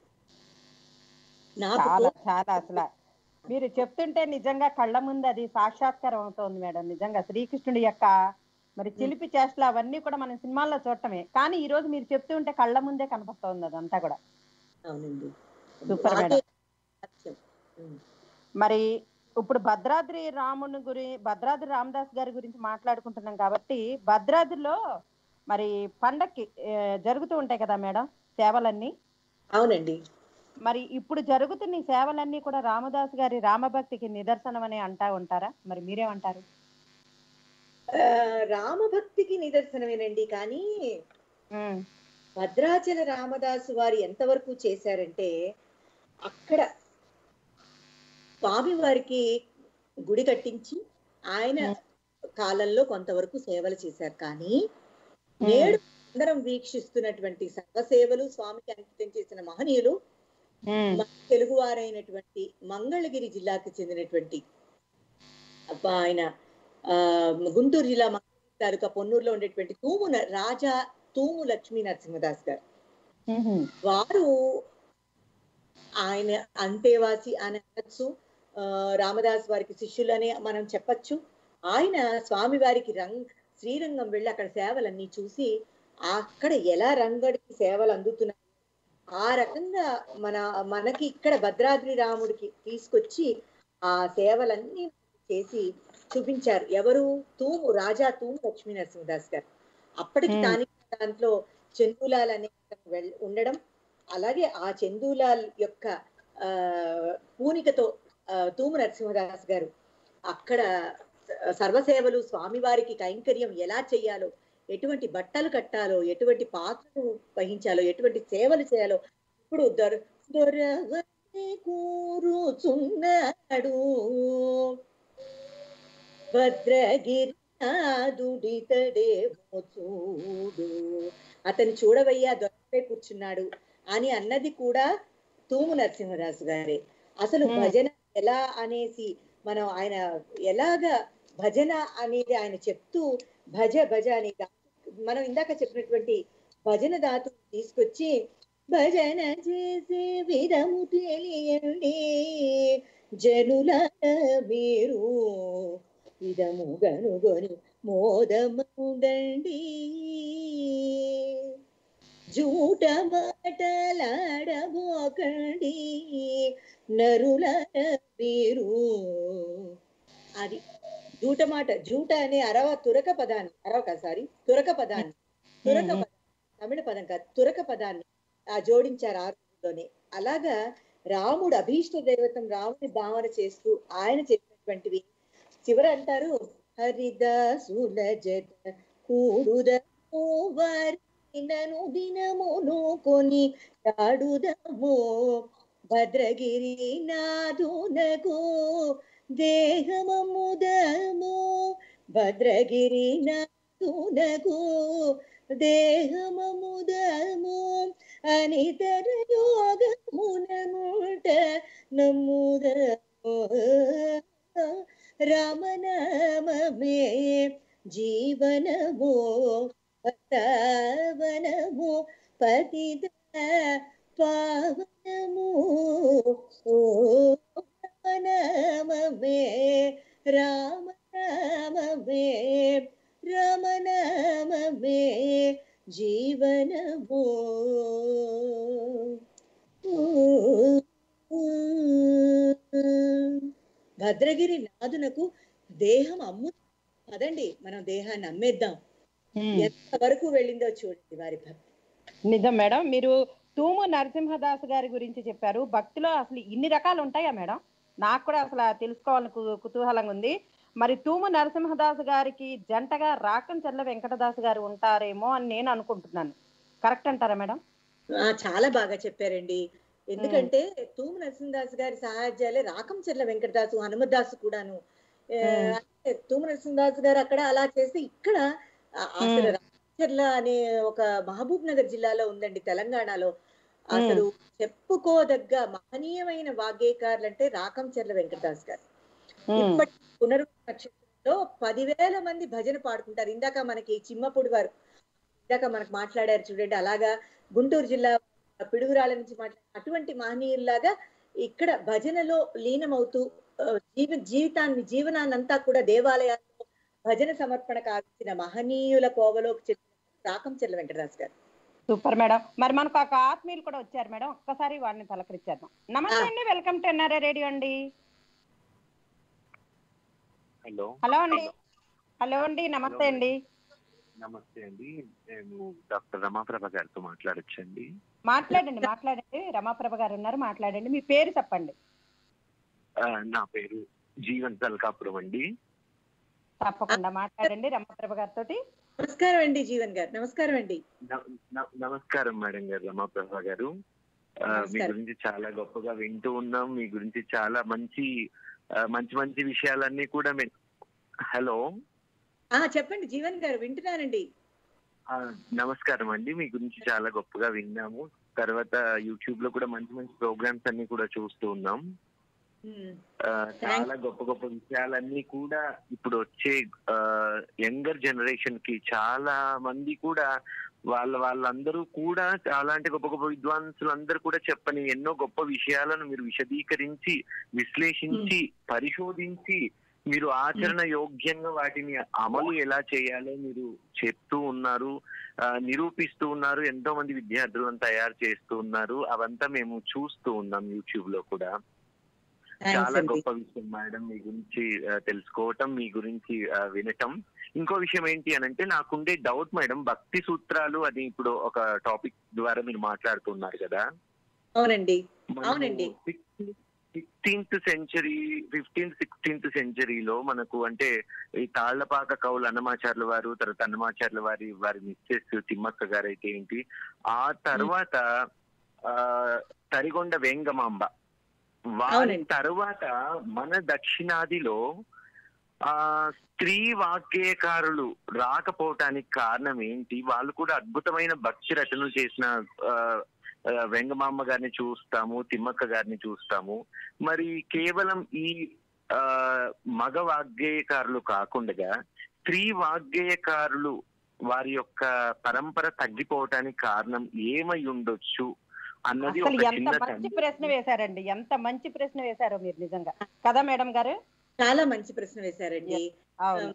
నాకు చాలా చాలా అసలు మీరు చెప్తుంటే నిజంగా కళ్ళ ముందు అది సాక్షాత్కారం అవుతోంది మేడం నిజంగా శ్రీకృష్ణుడి యొక్క మరి చిలిపి చేష్టలు అవన్నీ కూడా మనం సినిమాల్లో చూడటమే కానీ ఈ రోజు మీరు చెప్తూ ఉంటే కళ్ళ ముందే కనపడుతోంది అదంతా కూడా అవునండి సూపర్ మేడం వాకే సత్యం. ఉమ్. మరి ఇప్పుడు భద్రాద్రి రాముని గురి భద్రాద్రి రామదాస్ గారి గురించి మాట్లాడుకుంటున్నాం కాబట్టి భద్రాద్రిలో మరి పండక్కి ఆ, జరుగుతూ ఉంటాయి కదా మేడం సేవలన్నీ అవునండి మరి ఇప్పుడు జరుగుతున్న ఈ సేవలన్నీ కూడా రామదాస్ గారి రామభక్తికి నిదర్శనం అని అంటా ఉంటారా మరి మీరేమంటారు ఆ, రామభక్తికి నిదర్శనమేనండి కానీ ఉమ్, భద్రాచల రామదాసు వారు ఎంతవరకు చేశారంటే అక్కడ స్వామి వారికి గుడి కట్టించి ఆయన కాలంలో కొంతవరకు సేవలు చేశారు కానీ నేడు అందరం వీక్షిస్తున్నటువంటి సర్వసేవలు స్వామికి అంకితం చేసిన మహనీయులు ఉమ్, మన తెలుగువారైనటువంటి మంగళగిరి జిల్లాకు చెందినటువంటి అబ్బా ఆయన ఆ గుంటూరు జిల్లా మంగళగిరి తాలూకా పొన్నూరులో ఉండేటువంటి తూము న- రాజా తూము లక్ష్మీ నరసింహదాస్ గారు ఉహుం, వారు ఆయన అంతేవాసి అని అనొచ్చు ఆ, రామదాస్ వారికి శిష్యులనే మనం చెప్పచ్చు ఆయన స్వామి వారికి రంగ్ శ్రీరంగం వెళ్ళి అక్కడ సేవలన్నీ చూసి అక్కడ ఎలా రంగడికి సేవలు అందుతున్నాయి ఆ రకంగా మన మనకి ఇక్కడ భద్రాద్రి రాముడికి తీసుకొచ్చి ఆ సేవలన్నీ చేసి చూపించారు ఎవరు తూము రాజా తూము లక్ష్మీ నరసింహదాస్ గారు అప్పటికి Hmm. స్థానిక దాంట్లో చెందులాల్ అనే అతను వెళ్- ఉండడం అలాగే ఆ చందూలాల్ యొక్క ఆ పూనికతో ఆ, తూము నరసింహదాస్ గారు అక్కడ సర్వసేవలు స్వామివారికి కైంకర్యం ఎలా చేయాలో ఎటువంటి బట్టలు కట్టాలో ఎటువంటి పాత్రలు వహించాలో ఎటువంటి సేవలు చేయాలో ఇప్పుడు దొర దొరవని కూరుచున్నాడు భద్రగిరినాదుడితడేమో చూడు అతను చూడవయ్యా దొరపై కూర్చున్నాడు అని అన్నది కూడా తూము నరసింహరాజు గారే అసలు Hmm. భజన ఎలా అనేసి మనం ఆయన ఎలాగా భజన అనేది ఆయన చెప్తూ భజ భజ అని దా- మనం ఇందాక చెప్పినటువంటి భజన దాతు తీసుకొచ్చి భజన చేసే విధము తెలియండి జనుల మీరు విధము గనుగొని మోదముండండి జూట మాటలాడబోకండి నరుల మీరు అది జూట మాట జూట అనే అరవ తురక పదాన్ని అరవ కాదు సారీ తురక పదాన్ని తురక మ్మ్. పదం తమిళ పదం కాదు తురక పదాన్ని ఆ జోడించారు ఆ రోజుల్లోనే అలాగా రాముడు అభీష్ట దైవతం రాముడి భావన చేస్తూ ఆయన చేసినటువంటివి చివర అంటారు హరిదాసుల జత కూడుదము వారినను దినమును కొని ఆడుదము భద్రగిరి నాదునకు దేహమముదము భద్రగిరి నాదునకు దేహమముదము అనితర యోగమునముట నమ్ముదము రామనామమే జీవనము పతవనము పతిత పావనము ఓ రామనామమే రామనామమే రామనామమే జీవనము భద్రగిరి నాదునకు దేహం అమ్ము పదండి మనం దేహాన్ని అమ్మేద్దాం మ్మ్. ఎంత వరకు వెళ్ళిందో చూడండి వారి భక్తి నిజం మేడం మీరు తూము నరసింహదాస్ గారి గురించి చెప్పారు భక్తిలో అసలు ఇన్ని రకాలు ఉంటాయా మేడం నాకు కూడా అసలు తెలుసుకోవాలని కు- కుతూహలంగా ఉంది మరి తూము నరసింహదాస్ గారికి జంటగా రాకంచర్ల వెంకటదాస్ గారు ఉంటారేమో అని నేను అనుకుంటున్నాను కరెక్ట్ అంటారా మేడం ఆ, చాలా బాగా చెప్పారండి ఎందుకంటే తూము నరసింహదాస్ గారి సహాధ్యాలే రాకంచర్ల వెంకటదాసు హనుమదాసు కూడాను ఏ, మ్మ్. అంటే తూము నరసింహదాస్ గారు అక్కడ అలా చేస్తే ఇక్కడ ఆ, అసలు రాకంచర్ల అనే ఒక మహబూబ్ నగర్ జిల్లాలో ఉందండి తెలంగాణలో అసలు చెప్పుకోదగ్గ మహనీయమైన వాగ్గేయకారులు అంటే రాకంచర్ల వెంకటదాస్ గారు మ్మ్. ఇప్పటి పునరు నక్షత్రంలో పదివేల మంది భజన పాడుకుంటారు ఇందాక మనకి చిమ్మపుడి వారు ఇందాక మనకు మాట్లాడారు చూడండి అలాగా గుంటూరు జిల్లా పిడుగురాళ్ళ నుంచి మాట్లాడారు అటువంటి మహనీయుల్లాగా ఇక్కడ భజనలో లీనమవుతూ ఆ, జీవ జీవితాన్ని జీవనాన్ని అంతా కూడా దేవాలయాల్లో భజన సమర్పణ కాల్సిన మహనీయుల కోవలోకి చెందిన రాకంచెర్ల వెంకటరాజు గారు సూపర్ మేడం మరి మనకు ఒక ఆత్మీయులు కూడా వచ్చారు మేడం ఒక్కసారి వారిని పలకరించేద్దాం నమస్తే అండి వెల్కమ్ టు ఎన్ఆర్ఏ రేడియో అండి హలో హలో అండి హలో అండి నమస్తే అండి నమస్తే అండి నేను డాక్టర్ రమాప్రభ గారితో మాట్లాడొచ్చండి మాట్లాడండి మాట్లాడండి రమాప్రభ గారు ఉన్నారు మాట్లాడండి మీ పేరు చెప్పండి ఆ, నా పేరు జీవన్ తల్కాపురం అండి తప్పకుండా మాట్లాడండి రమాప్రభ గారితో నమస్కారం అండి జీవన్ గారు నమస్కారం అండి న- న- నమస్కారం మేడం గారు రమాప్రభ గారు ఆ, మీ నమస్కారం. గురించి చాలా గొప్పగా వింటూ ఉన్నాం మీ గురించి చాలా మంచి ఆ, మంచి మంచి విషయాలన్నీ కూడా మే- హలో ఆ చెప్పండి జీవన్ గారు వింటున్నానండి ఆ, నమస్కారం అండి మీ గురించి చాలా గొప్పగా విన్నాము తర్వాత యూట్యూబ్ లో కూడా మంచి మంచి ప్రోగ్రామ్స్ అన్ని కూడా చూస్తూ ఉన్నాం ఉమ్. ఆ, చాలా గొప్ప గొప్ప విషయాలన్నీ కూడా ఇప్పుడు వచ్చే యంగర్ జనరేషన్ కి చాలా మంది కూడా వాళ్ళ వాళ్ళందరూ కూడా అలాంటి గొప్ప గొప్ప విద్వాంసులు అందరూ కూడా చెప్పని ఎన్నో గొప్ప విషయాలను మీరు విశదీకరించి విశ్లేషించి పరిశోధించి మీరు ఆచరణ యోగ్యంగా వాటిని అమలు ఎలా చేయాలో మీరు చెప్తూ ఉన్నారు ఆ, నిరూపిస్తూ ఉన్నారు ఎంతో మంది విద్యార్థులను తయారు చేస్తూ ఉన్నారు అవంతా మేము చూస్తూ ఉన్నాం యూట్యూబ్ లో కూడా థ్యాంక్స్ చాలా అండి గొప్ప విషయం మేడం మీ గురించి ఆ, తెలుసుకోవటం మీ గురించి ఆ, వినటం ఇంకో విషయం ఏంటి అని అంటే నాకుండే డౌట్ మేడం భక్తి సూత్రాలు అది ఇప్పుడు ఒక టాపిక్ ద్వారా మీరు మాట్లాడుతున్నారు కదా అవునండి అవునండి. సిక్స్టీన్త్ సెంచరీ ఫిఫ్టీన్త్ సిక్స్టీన్త్ సెంచరీలో మనకు అంటే ఈ తాళ్లపాక కౌలు అన్నమాచార్ల వారు తర్వాత అన్నమాచార్ల వారి వారి మిస్సెస్ తిమ్మక్క గారు అయితే ఏంటి ఆ తర్వాత ఆ తరిగొండ వెంగమాంబ వారి అవునండి. తర్వాత మన దక్షిణాదిలో ఆ స్త్రీ వాగ్గేయకారులు రాకపోవటానికి కారణం ఏంటి వాళ్ళు కూడా అద్భుతమైన భక్తి రచనలు చేసిన ఆ, ఆ, వెంగమాంబ గారిని చూస్తాము తిమ్మక్క గారిని చూస్తాము మరి కేవలం ఈ ఆ మగ వాగ్గేయకారులు కాకుండా స్త్రీ వాగ్గేయకారులు వారి యొక్క పరంపర తగ్గిపోవటానికి కారణం ఏమై ఉండొచ్చు అన్నది అసలు ఒక ఎంత చిన్న మంచి సందేహం. ప్రశ్న వేశారండి ఎంత మంచి ప్రశ్న వేశారో మీరు నిజంగా కదా మేడం గారు చాలా మంచి ప్రశ్న వేశారండి అవును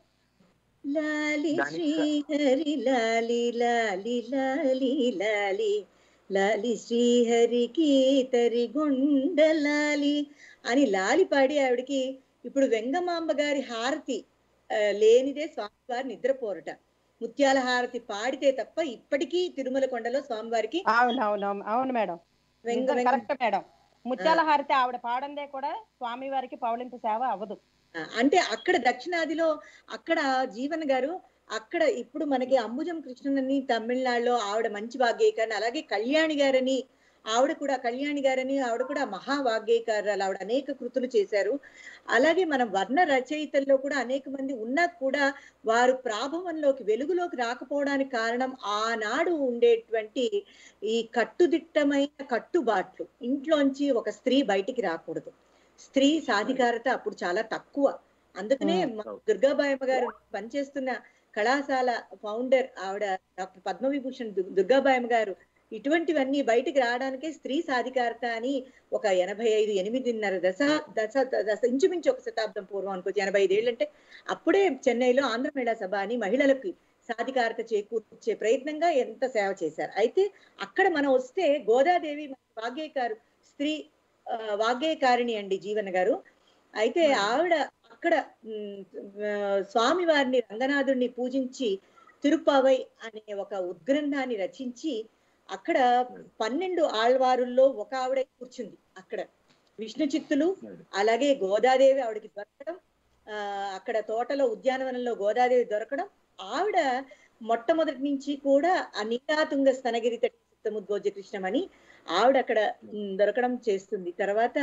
లాలి దానికి- శ్రీహరి లాలి లాలి లాలి లాలి లాలి శ్రీహరికి తరి గుండ లాలి అని లాలి పాడి ఆవిడకి ఇప్పుడు వెంగమాంబ గారి హారతి ఆ, లేనిదే స్వామివారి నిద్రపోరట ముత్యాల హారతి పాడితే తప్ప ఇప్పటికీ తిరుమల కొండలో స్వామివారికి అవును అవును అవును అవును మేడం వెంగ వెంగ కరెక్ట్ మేడం ముత్యాల హారతి ఆవిడ పాడందే కూడా స్వామి వారికి పౌళింపు సేవ అవ్వదు ఆ, అంటే అక్కడ దక్షిణాదిలో అక్కడ జీవన్ గారు అక్కడ ఇప్పుడు మనకి అంబుజం కృష్ణన్ తమిళనాడులో ఆవిడ మంచి వాగ్గేయకారని అలాగే కళ్యాణి గారని ఆవిడ కూడా కళ్యాణి గారని ఆవిడ కూడా మహా వాగ్గేయకారురాలు ఆవిడ అనేక కృతులు చేశారు అలాగే మనం వర్ణ రచయితల్లో కూడా అనేక మంది ఉన్నా కూడా వారు ప్రాభవంలోకి వెలుగులోకి రాకపోవడానికి కారణం ఆనాడు ఉండేటువంటి ఈ కట్టుదిట్టమైన కట్టుబాట్లు ఇంట్లోంచి ఒక స్త్రీ బయటికి రాకూడదు స్త్రీ సాధికారత అప్పుడు చాలా తక్కువ అందుకనే Hmm. మా దుర్గాబాయమ్మ గారు పనిచేస్తున్న కళాశాల ఫౌండర్ ఆవిడ డాక్టర్ పద్మవిభూషణ్ దు- దుర్గాబాయమ్మ గారు ఇటువంటివన్నీ బయటికి రావడానికే స్త్రీ సాధికారత అని ఒక ఎనభై ఐదు ఎనిమిదిన్నర దశ దశ దశ ఇంచుమించు ఒక శతాబ్దం పూర్వం అనుకోవచ్చు ఎనభై ఐదేళ్ళు అంటే అప్పుడే చెన్నైలో ఆంధ్ర మహిళా సభ అని మహిళలకి సాధికారత చేకూర్చే ప్రయత్నంగా ఎంత సేవ చేశారు అయితే అక్కడ మనం వస్తే గోదాదేవి మన వాగ్గేయకారు స్త్రీ ఆ, వాగ్గేయకారిణి అండి జీవన గారు అయితే ఆవిడ అక్కడ ఉమ్, ఆ, స్వామి వారిని రంగనాథుడిని పూజించి తిరుపవై అనే ఒక ఉద్గ్రంథాన్ని రచించి అక్కడ పన్నెండు ఆళ్వారుల్లో ఒక ఆవిడ కూర్చుంది అక్కడ విష్ణు చిత్తులు అలాగే గోదాదేవి ఆవిడకి దొరకడం ఆ అక్కడ తోటలో ఉద్యానవనంలో గోదాదేవి దొరకడం ఆవిడ మొట్టమొదటి నుంచి కూడా ఆ నీలాతుంగ స్తనగిరి తటి చిత్తముద్గోజ కృష్ణమని ఆవిడ అక్కడ ఉమ్, దొరకడం చేస్తుంది తర్వాత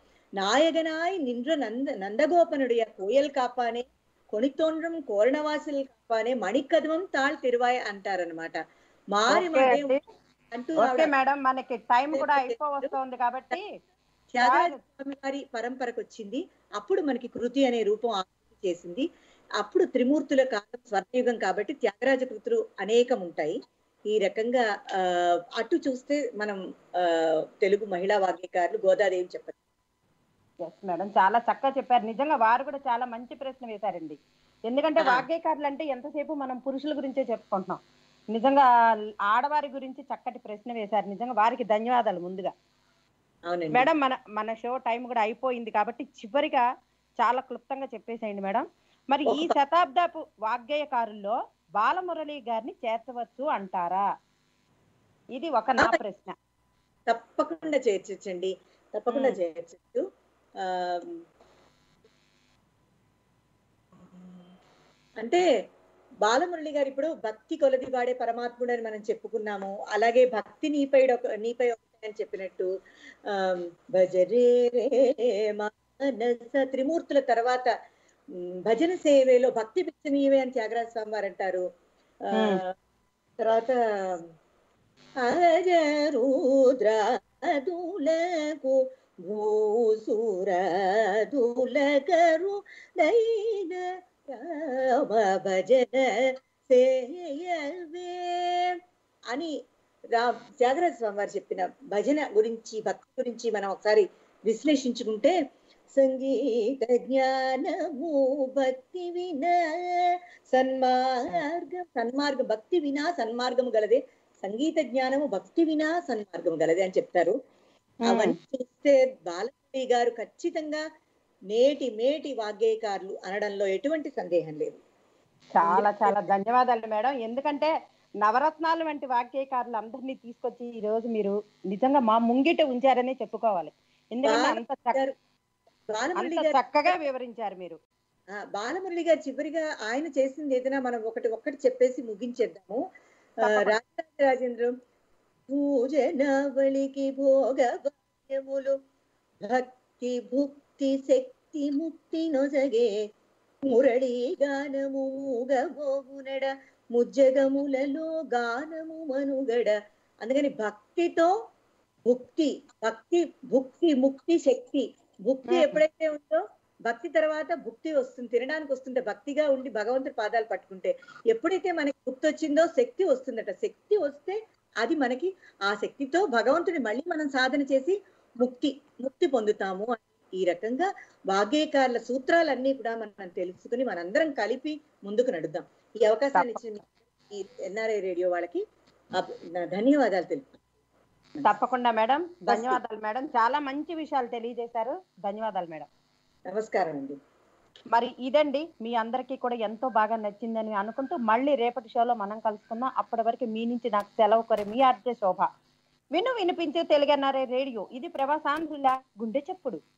నాయగనాయ్ నిండ్ర నంద నందగోపనుడియ కోయల్ కాపానే కొనితోండ్రం కోరణవాసులు కాపానే మణికద్వం తాళ్ తిరువాయ్ అంటారనమాట మారి ఓకే మడే అండి. అంటూ ఓకే ఆవిడ మేడం మనకి టైం కూడా అయిపోవస్తోంది కాబట్టి త్యాగరాజ స్వామి వారి పరంపరకు వచ్చింది అప్పుడు మనకి కృతి అనే రూపం ఆకృతి చేసింది అప్పుడు త్రిమూర్తుల కాలం స్వర్ణయుగం కాబట్టి త్యాగరాజ కృతులు అనేకం ఉంటాయి ఈ రకంగా ఆ, అటు చూస్తే మనం ఆ, తెలుగు మహిళా వాగ్యకారులు గోదాదేవి చెప్పచ్చు ఎస్ మేడం చాలా చక్కగా చెప్పారు నిజంగా వారు కూడా చాలా మంచి ప్రశ్న వేశారండి ఎందుకంటే ఆ. వాగ్గేయకారులు అంటే ఎంతసేపు మనం పురుషుల గురించే చెప్పుకుంటున్నాం నిజంగా ఆడవారి గురించి చక్కటి ప్రశ్న వేశారు నిజంగా వారికి ధన్యవాదాలు ముందుగా అవునండి మేడం మన మన షో టైం కూడా అయిపోయింది కాబట్టి చివరిగా చాలా క్లుప్తంగా చెప్పేసేయండి మేడం మరి ఈ ఒక- శతాబ్దపు వాగ్గేయకారుల్లో బాలమురళి గారిని చేర్చవచ్చు అంటారా ఇది ఒక నా ఆ. ప్రశ్న తప్పకుండా చేర్చొచ్చండి తప్పకుండా మ్మ్. చేర్చొచ్చు ఆ, అంటే బాలమురళి గారు ఇప్పుడు భక్తి కొలది వాడే పరమాత్ముడు అని మనం చెప్పుకున్నాము అలాగే భక్తి నీపై ఒక నీపై ఒకటి అని చెప్పినట్టు ఆ, భజరే రే మానస త్రిమూర్తుల తర్వాత ఉమ్, భజన సేవేలో భక్తి పిచ్చనీయవే అని త్యాగరాజ స్వామి వారు అంటారు ఆ, మ్మ్. తర్వాత అజరుద్రాదులకు భూసురదులకరు దైన రామ భజన సేయవే అని రా త్యాగరాజ స్వామి వారు చెప్పిన భజన గురించి భక్తి గురించి మనం ఒకసారి విశ్లేషించుకుంటే సంగీత జ్ఞానము భక్తి వినా సన్మార్గం సన్మార్గం భక్తి వినా సన్మార్గము గలదే సంగీత జ్ఞానము భక్తి వినా సన్మార్గము గలదే అని చెప్తారు అవన్నీ చూస్తే బాలమురళి గారు ఖచ్చితంగా నేటి మేటి వాగ్గేయకారులు అనడంలో ఎటువంటి సందేహం లేదు చాలా చాలా ధన్యవాదాలు మేడం ఎందుకంటే నవరత్నాలు వంటి వాక్యకారులు అందరినీ తీసుకొచ్చి ఈ రోజు మీరు నిజంగా మా ముంగిట ఉంచారనే చెప్పుకోవాలి ఎందుకంటే అంత చక్క- గారు బాలమురళి అంత గారు చక్కగా వివరించారు మీరు ఆ, బాలమురళి గారు చివరిగా ఆయన చేసింది ఏదైనా మనం ఒకటి ఒక్కటి చెప్పేసి ముగించేద్దాము ఆ, తప్పకుండా. రాజరాజ రాజేంద్రం పూజనవళికి భోగ భాగ్యములు భక్తి భుక్తి శక్తి ముక్తి నొసగే మురళి గానము మూగబోగునడ ముజ్జగములలో గానము మనుగడ అందుకని భక్తితో భుక్తి భక్తి భుక్తి ముక్తి శక్తి భుక్తి మ్మ్. ఎప్పుడైతే ఉందో భక్తి తర్వాత భుక్తి వస్తుంది తినడానికి వస్తుంటే భక్తిగా ఉండి భగవంతుడి పాదాలు పట్టుకుంటే ఎప్పుడైతే మనకి భుక్తి వచ్చిందో శక్తి వస్తుందట శక్తి వస్తే అది మనకి ఆ శక్తితో భగవంతుడి మళ్ళీ మనం సాధన చేసి ముక్తి ముక్తి పొందుతాము అని ఈ రకంగా వాగ్గేయకారుల సూత్రాలన్నీ కూడా మనం తెలుసుకుని మనందరం కలిపి ముందుకు నడుద్దాం ఈ అవకాశాన్ని ఇచ్చిన ఈ ఎన్ఆర్ఐ రేడియో వాళ్ళకి అబ్- నా ధన్యవాదాలు తెలుపు తప్పకుండా మేడం ధన్యవాదాలు మేడం చాలా మంచి విషయాలు తెలియజేశారు ధన్యవాదాలు మేడం నమస్కారం అండి మరి ఇదండి మీ అందరికీ కూడా ఎంతో బాగా నచ్చిందని అనుకుంటూ మళ్ళీ రేపటి షోలో మనం కలుసుకుందాం అప్పటి వరకు మీ నుంచి నాకు సెలవు కోరి మీ ఆర్జే శోభ విను వినిపించే తెలుగన్నారే రేడియో ఇది ప్రవాసాంధ్రుల గుండె చెప్పుడు